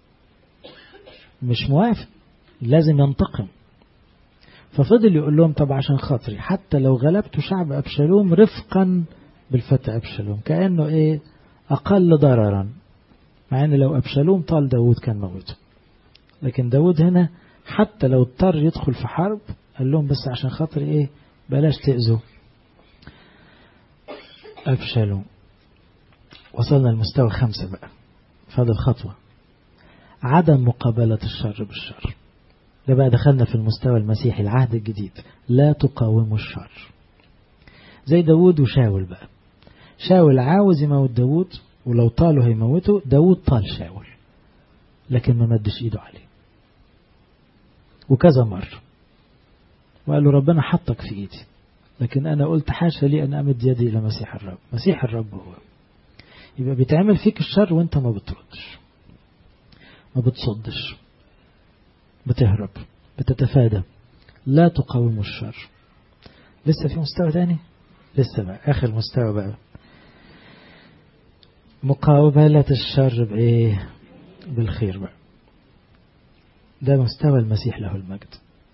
مش موافق لازم ينتقم ففضل يقول لهم طب عشان خاطري حتى لو غلبت شعب أبشالوم رفقا بالفتى أبشالوم كأنه إيه أقل ضررا مع أن لو أبشالوم طال داود كان موته لكن داود هنا حتى لو اضطر يدخل في حرب قال لهم بس عشان خاطر إيه بلاش تأذوا أبشالوم وصلنا لمستوى خمسة بقى فهذا الخطوة عدم مقابلة الشر بالشر ده بقى دخلنا في المستوى المسيحي العهد الجديد لا تقاوموا الشر زي داود وشاول بقى شاول عاوز يموت داود ولو طاله هيموته داود طال شاول لكن ما مدش ايده عليه وكذا مرة وقال له ربنا حطك في ايدي لكن انا قلت حاشا لي ان امد يدي الى مسيح الرب مسيح الرب هو يبقى بيتعمل فيك الشر وانت ما بتردش ما بتصدش بتهرب بتتفادى لا تقاوم الشر لسه في مستوى تاني لسه بقى آخر مستوى بقى مقاومة الشر بإيه بالخير بقى ده مستوى المسيح له المجد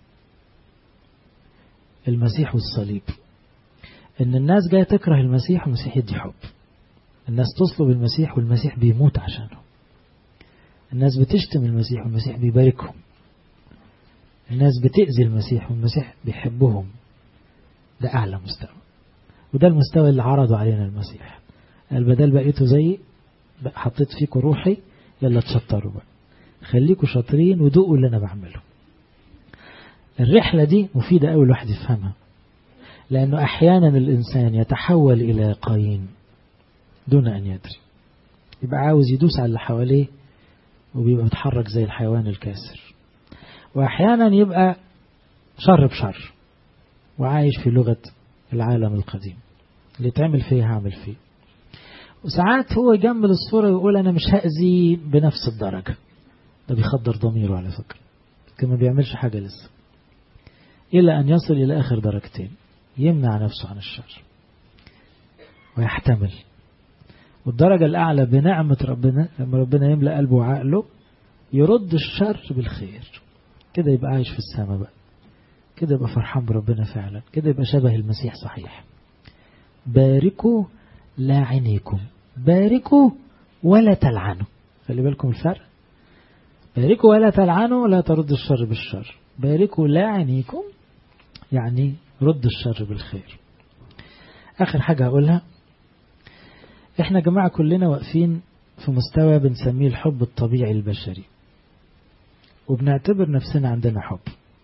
المسيح والصليب ان الناس جاية تكره المسيح والمسيح يدي حب الناس تصلب المسيح والمسيح بيموت عشانه الناس بتشتم المسيح والمسيح بيباركهم الناس بتأذي المسيح والمسيح بيحبهم ده أعلى مستوى وده المستوى اللي عرضوا علينا المسيح قال بدل بقيتوا زي حطيت فيكم روحي يلا تشطروا بقى خليكوا شاطرين ودوقوا اللي أنا بعمله الرحلة دي مفيدة أول واحد يفهمها لأنه أحيانا الإنسان يتحول إلى قايين دون أن يدري يبقى عاوز يدوس على اللي حواليه وبيبقى متحرك زي الحيوان الكاسر وأحيانا يبقى شر بشر وعايش في لغة العالم القديم اللي تعمل فيه هعمل فيه وساعات هو يجمل الصورة ويقول أنا مش هأذي بنفس الدرجة ده بيخدر ضميره على فكرة لكن ما بيعملش حاجة لسه إلى أن يصل إلى آخر درجتين يمنع نفسه عن الشر ويحتمل والدرجة الأعلى بنعمة ربنا لما ربنا يملأ قلبه وعقله يرد الشر بالخير كده يبقى عايش في السماء بقى كده يبقى فرحان بربنا فعلا كده يبقى شبه المسيح صحيح باركوا لاعنيكم باركوا ولا تلعنوا خلي بالكم الفرق باركوا ولا تلعنوا لا ترد الشر بالشر باركوا لاعنيكم يعني رد الشر بالخير آخر حاجة هقولها احنا جماعة كلنا واقفين في مستوى بنسميه الحب الطبيعي البشري وبنعتبر نفسنا عندنا حب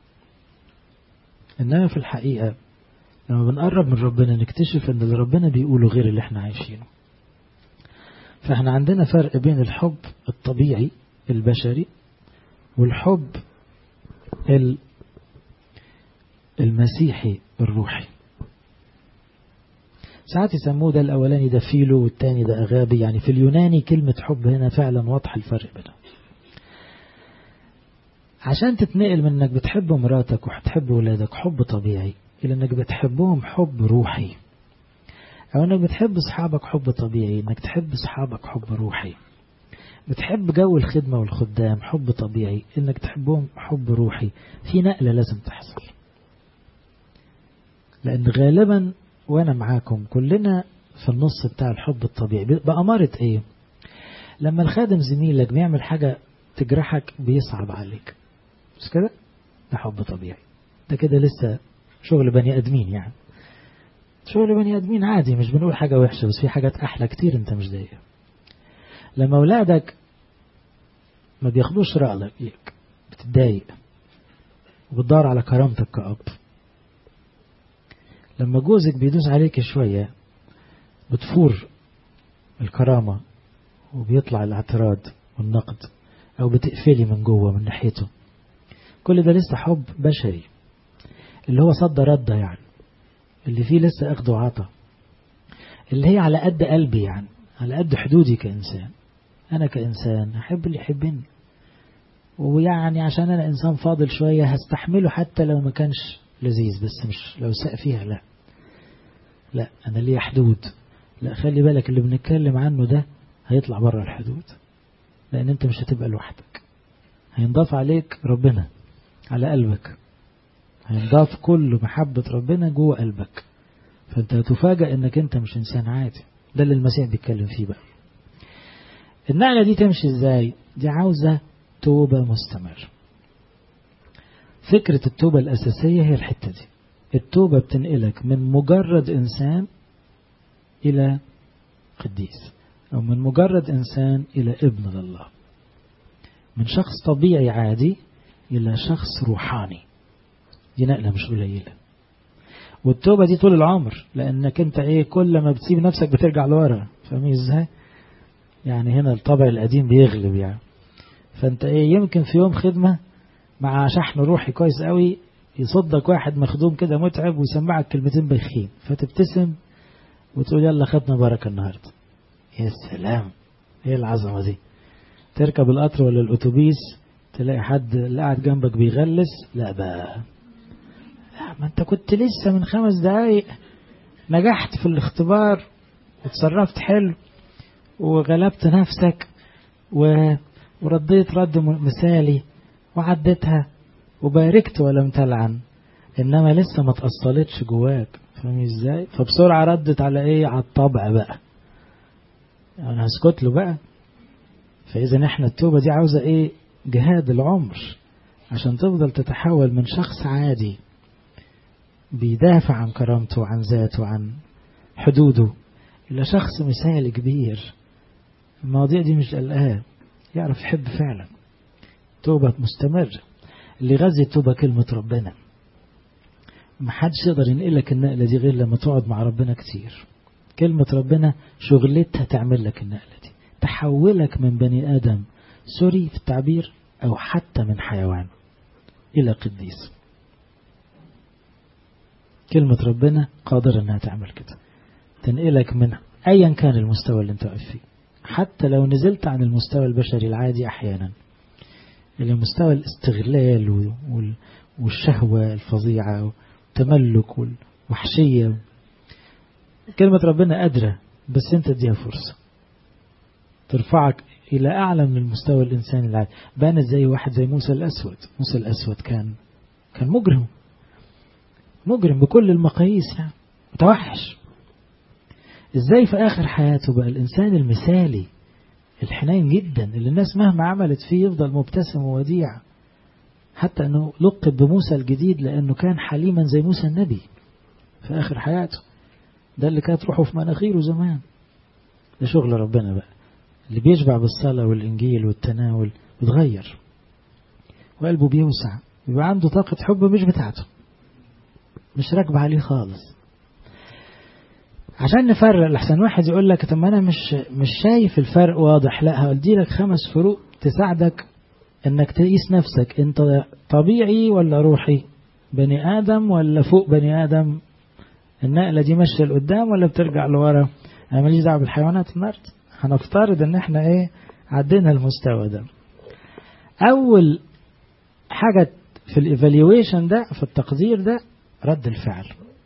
إنما في الحقيقة لما بنقرب من ربنا نكتشف ان اللي ربنا بيقوله غير اللي احنا عايشينه فاحنا عندنا فرق بين الحب الطبيعي البشري والحب المسيحي الروحي ساعات يسموه ده الأولاني ده فيلو والتاني ده أغابي يعني في اليوناني كلمة حب هنا فعلا واضح الفرق بينهم عشان تتنقل من انك بتحب مراتك وتحب ولادك حب طبيعي إلى أنك بتحبهم حب روحي أو أنك بتحب أصحابك حب طبيعي أنك تحب أصحابك حب روحي بتحب جو الخدمة والخدام حب طبيعي أنك تحبهم حب روحي في نقلة لازم تحصل لأن غالبا وأنا معاكم كلنا في النص بتاع الحب الطبيعي بأمارة إيه لما الخادم زميلك بيعمل حاجة تجرحك بيصعب عليك مش كده ده حب طبيعي ده كده لسه شغل بني ادمين يعني شغل بني ادمين عادي مش بنقول حاجة وحشة بس في حاجات احلى كتير انت مش ضايقها لما اولادك ما بياخدوش رأيك بتتضايق وبتدور على كرامتك كأب لما جوزك بيدوس عليك شوية بتفور الكرامة وبيطلع الاعتراض والنقد أو بتقفلي من جوه من ناحيته كل ده لسه حب بشري اللي هو صد رده يعني اللي فيه لسه أخذ وعطى اللي هي على قد قلبي يعني على قد حدودي كإنسان أنا كإنسان أحب اللي يحبني ويعني عشان أنا إنسان فاضل شوية هستحمله حتى لو ما كانش لذيذ بس مش لو ساء فيها لا لا أنا ليا حدود لا خلي بالك اللي بنتكلم عنه ده هيطلع بره الحدود لأن أنت مش هتبقى لوحدك هينضاف عليك ربنا على قلبك هينضاف كل محبة ربنا جوه قلبك فأنت هتفاجأ أنك أنت مش إنسان عادي ده اللي المسيح بيتكلم فيه بقى النقلة دي تمشي إزاي دي عاوزة توبة مستمر فكرة التوبة الأساسية هي الحتة دي التوبة بتنقلك من مجرد إنسان إلى قديس أو من مجرد إنسان إلى ابن لله من شخص طبيعي عادي إلى شخص روحاني دي نقلة مش قليلة والتوبة دي طول العمر لأنك أنت إيه كل ما بتسيب نفسك بترجع لورا فاهمين إزاي يعني هنا الطبع القديم بيغلب يعني فأنت إيه يمكن في يوم خدمة مع شحن روحي كويس قوي يصدك واحد مخدوم كده متعب ويسمعك كلمتين بايخين فتبتسم وتقول يلا خدنا بركة النهاردة يا سلام ايه العظمة دي تركب القطر ولا الأتوبيس تلاقي حد اللي قاعد جنبك بيغلس لا بقى لا ما انت كنت لسه من خمس دقايق نجحت في الاختبار وتصرفت حلو وغلبت نفسك و... ورديت رد مثالي وعديتها وباركت ولم تلعن انما لسه ما تأصلتش جواك فاهم ازاي فبسرعة ردت على ايه على الطبع بقى انا هسكت له بقى فاذا احنا التوبة دي عاوزة ايه جهاد العمر عشان تفضل تتحول من شخص عادي بيدافع عن كرامته وعن ذاته وعن حدوده إلى شخص مثالي كبير المواضيع دي مش قلقاه يعرف يحب فعلا توبة مستمرة اللي غزي التوبة كلمة ربنا ما حدش يقدر ينقلك النقلة دي غير لما تقعد مع ربنا كتير كلمة ربنا شغلتها تعمل لك النقلة دي تحولك من بني آدم سوري في التعبير أو حتى من حيوان إلى قديس كلمة ربنا قادرة أنها تعمل كده تنقلك من أيا كان المستوى اللي انت واقف فيه حتى لو نزلت عن المستوى البشري العادي أحيانا إلى مستوى الاستغلال والشهوة الفظيعة والتملك والوحشية كلمة ربنا قادرة بس انت اديها فرصة ترفعك إلى أعلى من المستوى الإنساني العادي بانت زي واحد زي موسى الأسود موسى الأسود كان كان مجرم مجرم بكل المقاييس يعني متوحش ازاي في آخر حياته بقى الإنسان المثالي الحنين جدا اللي الناس مهما عملت فيه يفضل مبتسم ووديع حتى أنه لقب بموسى الجديد لأنه كان حليما زي موسى النبي في آخر حياته ده اللي كانت روحه في مناخيره زمان ده شغل ربنا بقى اللي بيشبع بالصلاة والإنجيل والتناول بتغير وقلبه بيوسع يبقى عنده طاقة حب مش بتاعته مش راكبة عليه خالص عشان نفرق لحسن واحد يقول لك طب ما انا مش مش شايف الفرق واضح لا هدي لك خمس فروق تساعدك انك تقيس نفسك انت طبيعي ولا روحي بني ادم ولا فوق بني ادم النقلة دي ماشية لقدام ولا بترجع لورا انا ماليش دعوه بالحيوانات النهارده هنفترض ان احنا ايه عدينا المستوى ده اول حاجة في الايفالويشن ده في التقدير ده رد الفعل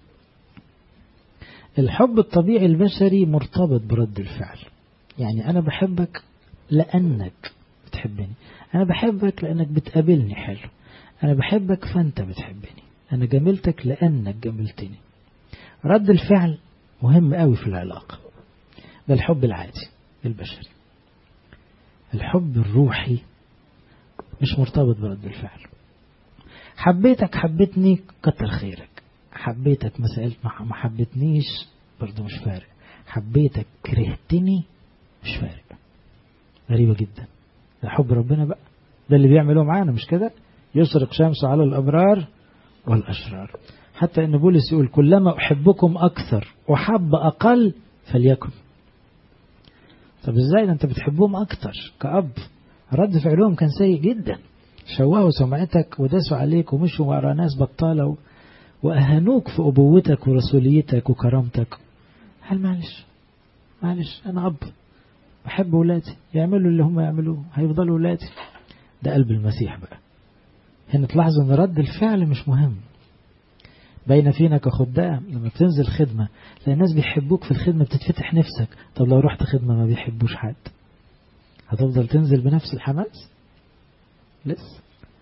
الحب الطبيعي البشري مرتبط برد الفعل يعني أنا بحبك لأنك بتحبني أنا بحبك لأنك بتقابلني حلو أنا بحبك فأنت بتحبني أنا جملتك لأنك جملتني رد الفعل مهم قوي في العلاقة ده الحب العادي البشري الحب الروحي مش مرتبط برد الفعل حبيتك حبيتني كتر خيرك حبيتك ما سألت ما حبيتنيش برضه مش فارق حبيتك كرهتني مش فارق غريبة جدا ده حب ربنا بقى ده اللي بيعمله معانا مش كده يشرق شمسه على الأبرار والأشرار حتى أن بولس يقول كلما أحبكم أكثر وحب أقل فليكن طب ازاي ده انت بتحبهم أكثر كأب رد فعلهم كان سيء جدا شوهوا سمعتك وداسوا عليك ومشوا ورا ناس بطالة وأهانوك في أبوتك ورسوليتك وكرامتك هل معلش معلش أنا أب بحب ولادي يعملوا اللي هم يعملوه هيفضلوا ولادي ده قلب المسيح بقى هنا تلاحظوا ان رد الفعل مش مهم بين فينا كخدام لما بتنزل خدمة لأن الناس بيحبوك في الخدمة بتتفتح نفسك طب لو رحت خدمة ما بيحبوش حد هتفضل تنزل بنفس الحماس لسه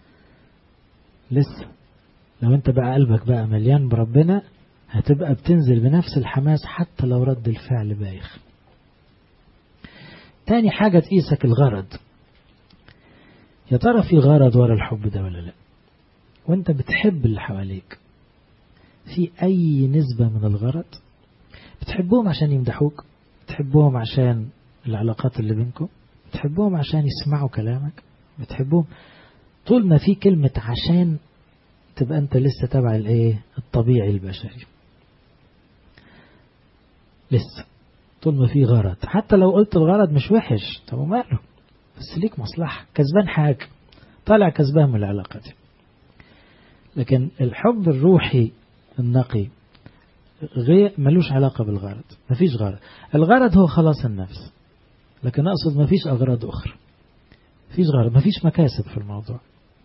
لسه لو انت بقى قلبك بقى مليان بربنا هتبقى بتنزل بنفس الحماس حتى لو رد الفعل بايخ تاني حاجة تقيسك الغرض يا ترى في غرض ورا الحب ده ولا لا وانت بتحب اللي حواليك في اي نسبة من الغرض بتحبهم عشان يمدحوك بتحبهم عشان العلاقات اللي بينكم بتحبهم عشان يسمعوا كلامك بتحبهم طول ما في كلمة عشان تبقى انت لسه تبع الايه الطبيعي البشري لسه طول ما في غرض حتى لو قلت الغرض مش وحش طب وماله بس ليك مصلحة كسبان حاجة طالع كسبان من العلاقة دي لكن الحب الروحي النقي غير ملوش علاقة بالغرض مفيش غرض الغرض هو خلاص النفس لكن أقصد مفيش أغراض أخرى مفيش غرض مفيش مكاسب في الموضوع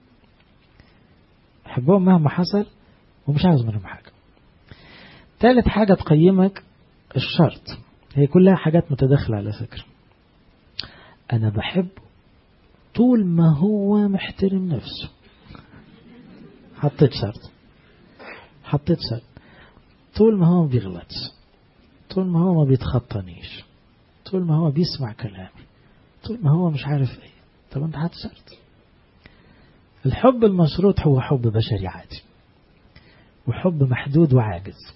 أحبهم مهما حصل ومش عاوز منهم حاجة ثالث حاجة تقيمك الشرط هي كلها حاجات متداخلة على فكرة أنا بحب طول ما هو محترم نفسه حطيت شرط حطيت شرط طول ما هو ما بيغلطش طول ما هو ما بيتخطنيش طول ما هو بيسمع كلامي طول ما هو مش عارف ايه طب انت حاطط شرط الحب المشروط هو حب بشري عادي وحب محدود وعاجز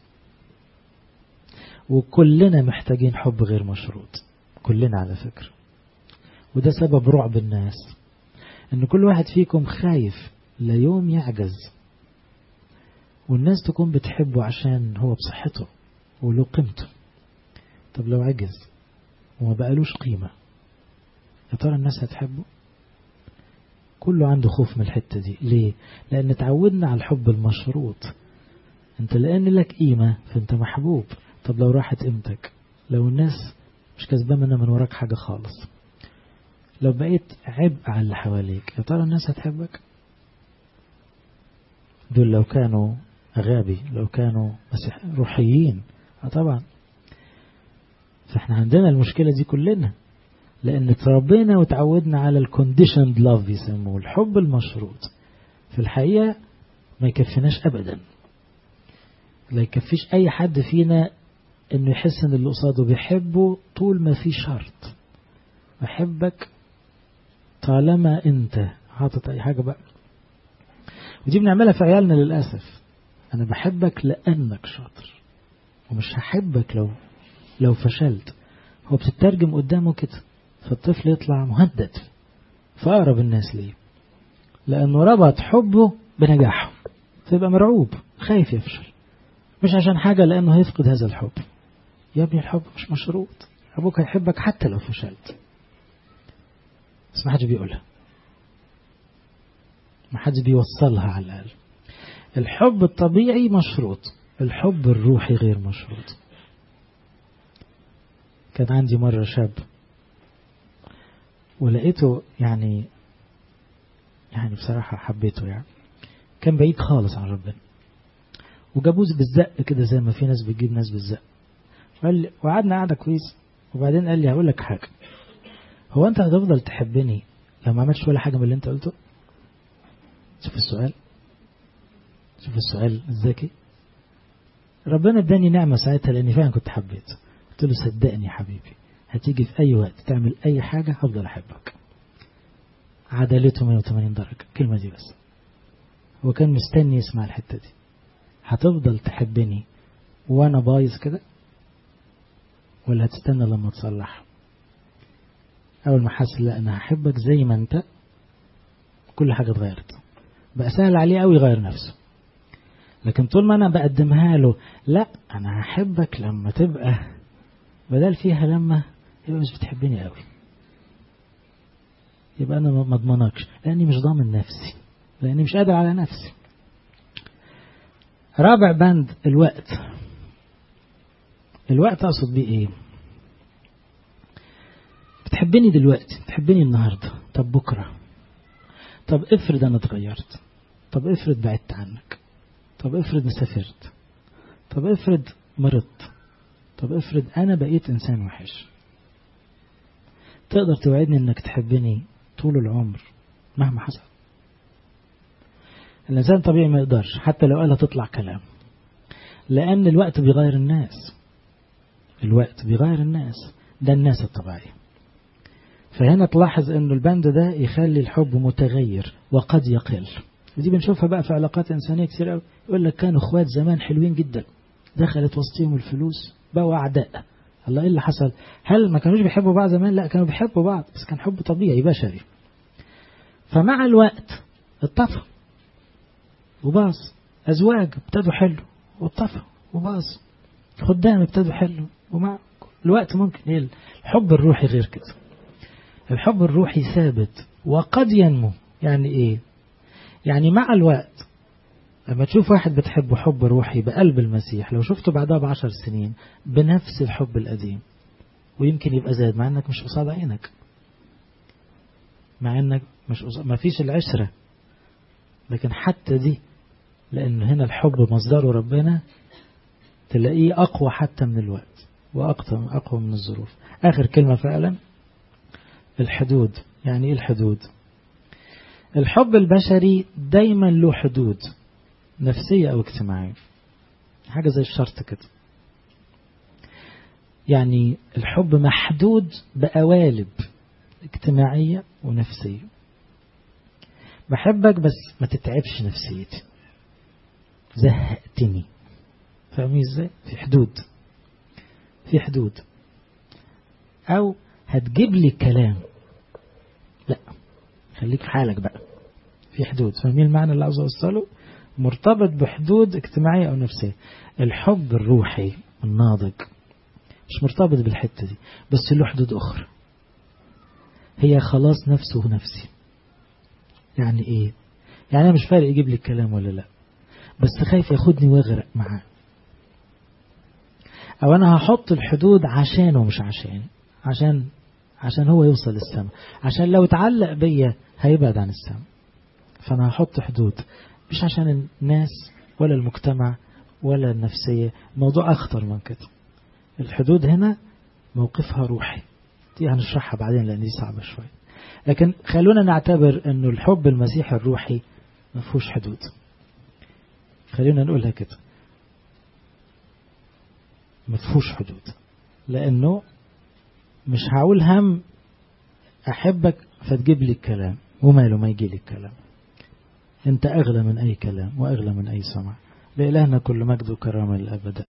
وكلنا محتاجين حب غير مشروط كلنا على فكرة وده سبب رعب الناس ان كل واحد فيكم خايف لا يوم يعجز والناس تكون بتحبه عشان هو بصحته وله قيمته طب لو عجز وما بقالوش قيمة يا ترى الناس هتحبه كله عنده خوف من الحتة دي ليه لأن اتعودنا على الحب المشروط انت لأن لك قيمة فانت محبوب طب لو راحت قيمتك لو الناس مش كسبانة من وراك حاجة خالص لو بقيت عبء على اللي حواليك يا ترى الناس هتحبك دول لو كانوا أغابي لو كانوا مسيح روحيين اه طبعا فاحنا عندنا المشكلة دي كلنا لأن تربينا وتعودنا على الكونديشند لاف يسموه الحب المشروط في الحقيقة ما يكفيناش أبدا لا يكفيش أي حد فينا إنه يحس إن اللي قصاده بيحبه طول ما في شرط بحبك طالما أنت حاطط أي حاجة بقى ودي بنعملها في عيالنا للأسف أنا بحبك لأنك شاطر ومش هحبك لو لو فشلت هو بتترجم قدامه كده فالطفل يطلع مهدد فأقرب الناس ليه لأنه ربط حبه بنجاحه فيبقى مرعوب خايف يفشل مش عشان حاجة لأنه هيفقد هذا الحب يا ابني الحب مش مشروط أبوك هيحبك حتى لو فشلت بس ما حدش بيقولها ما حدش بيوصلها على الأقل الحب الطبيعي مشروط الحب الروحي غير مشروط كان عندي مرة شاب ولقيته يعني يعني بصراحة حبيته يعني كان بعيد خالص عن ربنا وجابوه بالزق كده زي ما في ناس بتجيب ناس بالزق وقال لي وقعدنا قعدة كويس وبعدين قال لي هقول لك حاجة هو انت هتفضل تحبني لو ما عملتش ولا حاجة من اللي انت قلته شوف السؤال شوف السؤال الذكي ربنا اداني نعمة ساعتها لاني فعلا كنت حبيته قلت له صدقني يا حبيبي هتيجي في اي وقت تعمل اي حاجة هفضل احبك عدلته 180 درجة الكلمة دي بس هو كان مستني يسمع الحتة دي هتفضل تحبني وانا بايظ كده ولا هتستنى لما تصلح اول ما حس لا انا هحبك زي ما انت كل حاجة اتغيرت بقى سهل عليه قوي يغير نفسه لكن طول ما انا بقدمها له لا انا هحبك لما تبقى بدل فيها لما يبقى مش بتحبني قوي يبقى انا ما اضمنكش لاني مش ضامن نفسي لاني مش قادر على نفسي رابع بند الوقت الوقت اقصد بيه ايه بتحبني دلوقتي بتحبني النهارده طب بكره طب افرض انا اتغيرت طب افرض بعدت عنك طب افرض مسافرت طب افرض مرضت طب افرض انا بقيت انسان وحش تقدر توعدني انك تحبني طول العمر مهما حصل الانسان طبيعي ما يقدرش حتى لو قالها تطلع كلام لان الوقت بيغير الناس الوقت بيغير الناس ده الناس الطبيعيه فهنا تلاحظ انه البند ده يخلي الحب متغير وقد يقل ودي بنشوفها بقى في علاقات انسانيه كتير قوي يقول لك كانوا اخوات زمان حلوين جدا دخلت وسطهم الفلوس بقوا اعداء الله ايه اللي حصل هل ما كانوش بيحبوا بعض زمان لا كانوا بيحبوا بعض بس كان حب طبيعي بشري فمع الوقت اتطفى وباظ ازواج ابتدوا حلو واتطفى وباظ خدام ابتدوا حلو ومع الوقت ممكن ايه الحب الروحي غير كده الحب الروحي ثابت وقد ينمو يعني ايه يعني مع الوقت لما تشوف واحد بتحبه حب روحي بقلب المسيح لو شفته بعدها بعشر سنين بنفس الحب القديم ويمكن يبقى زاد مع انك مش قصاد عينك مع انك مش قصاد ما فيش العشرة لكن حتى دي لان هنا الحب مصدره ربنا تلاقيه اقوى حتى من الوقت واقوى اقوى من الظروف اخر كلمة فعلا الحدود يعني ايه الحدود الحب البشري دايما له حدود نفسية أو اجتماعية حاجة زي الشرط كده يعني الحب محدود بقوالب اجتماعية ونفسية بحبك بس ما تتعبش نفسيتي زهقتني فاهمين ازاي في حدود في حدود او هتجيب لي كلام لا خليك في حالك بقى في حدود فاهمين المعنى اللي عاوز اوصله مرتبط بحدود اجتماعية او نفسية الحب الروحي الناضج مش مرتبط بالحتة دي بس له حدود اخرى هي خلاص نفسه ونفسي يعني ايه يعني انا مش فارق يجيب لي الكلام ولا لا بس خايف ياخدني واغرق معاه او انا هحط الحدود عشانه مش عشان عشان عشان هو يوصل للسماء عشان لو اتعلق بيا هيبعد عن السماء فانا هحط حدود مش عشان الناس ولا المجتمع ولا النفسية الموضوع أخطر من كده الحدود هنا موقفها روحي دي هنشرحها بعدين لأن دي صعبة شوية لكن خلونا نعتبر أنه الحب المسيحي الروحي ما فيهوش حدود خلينا نقولها كده ما فيهوش حدود لأنه مش هقول هم أحبك فتجيب لي الكلام وماله ما يجي لي الكلام أنت أغلى من أي كلام وأغلى من أي سمع لإلهنا كل مجد وكرامة للأبد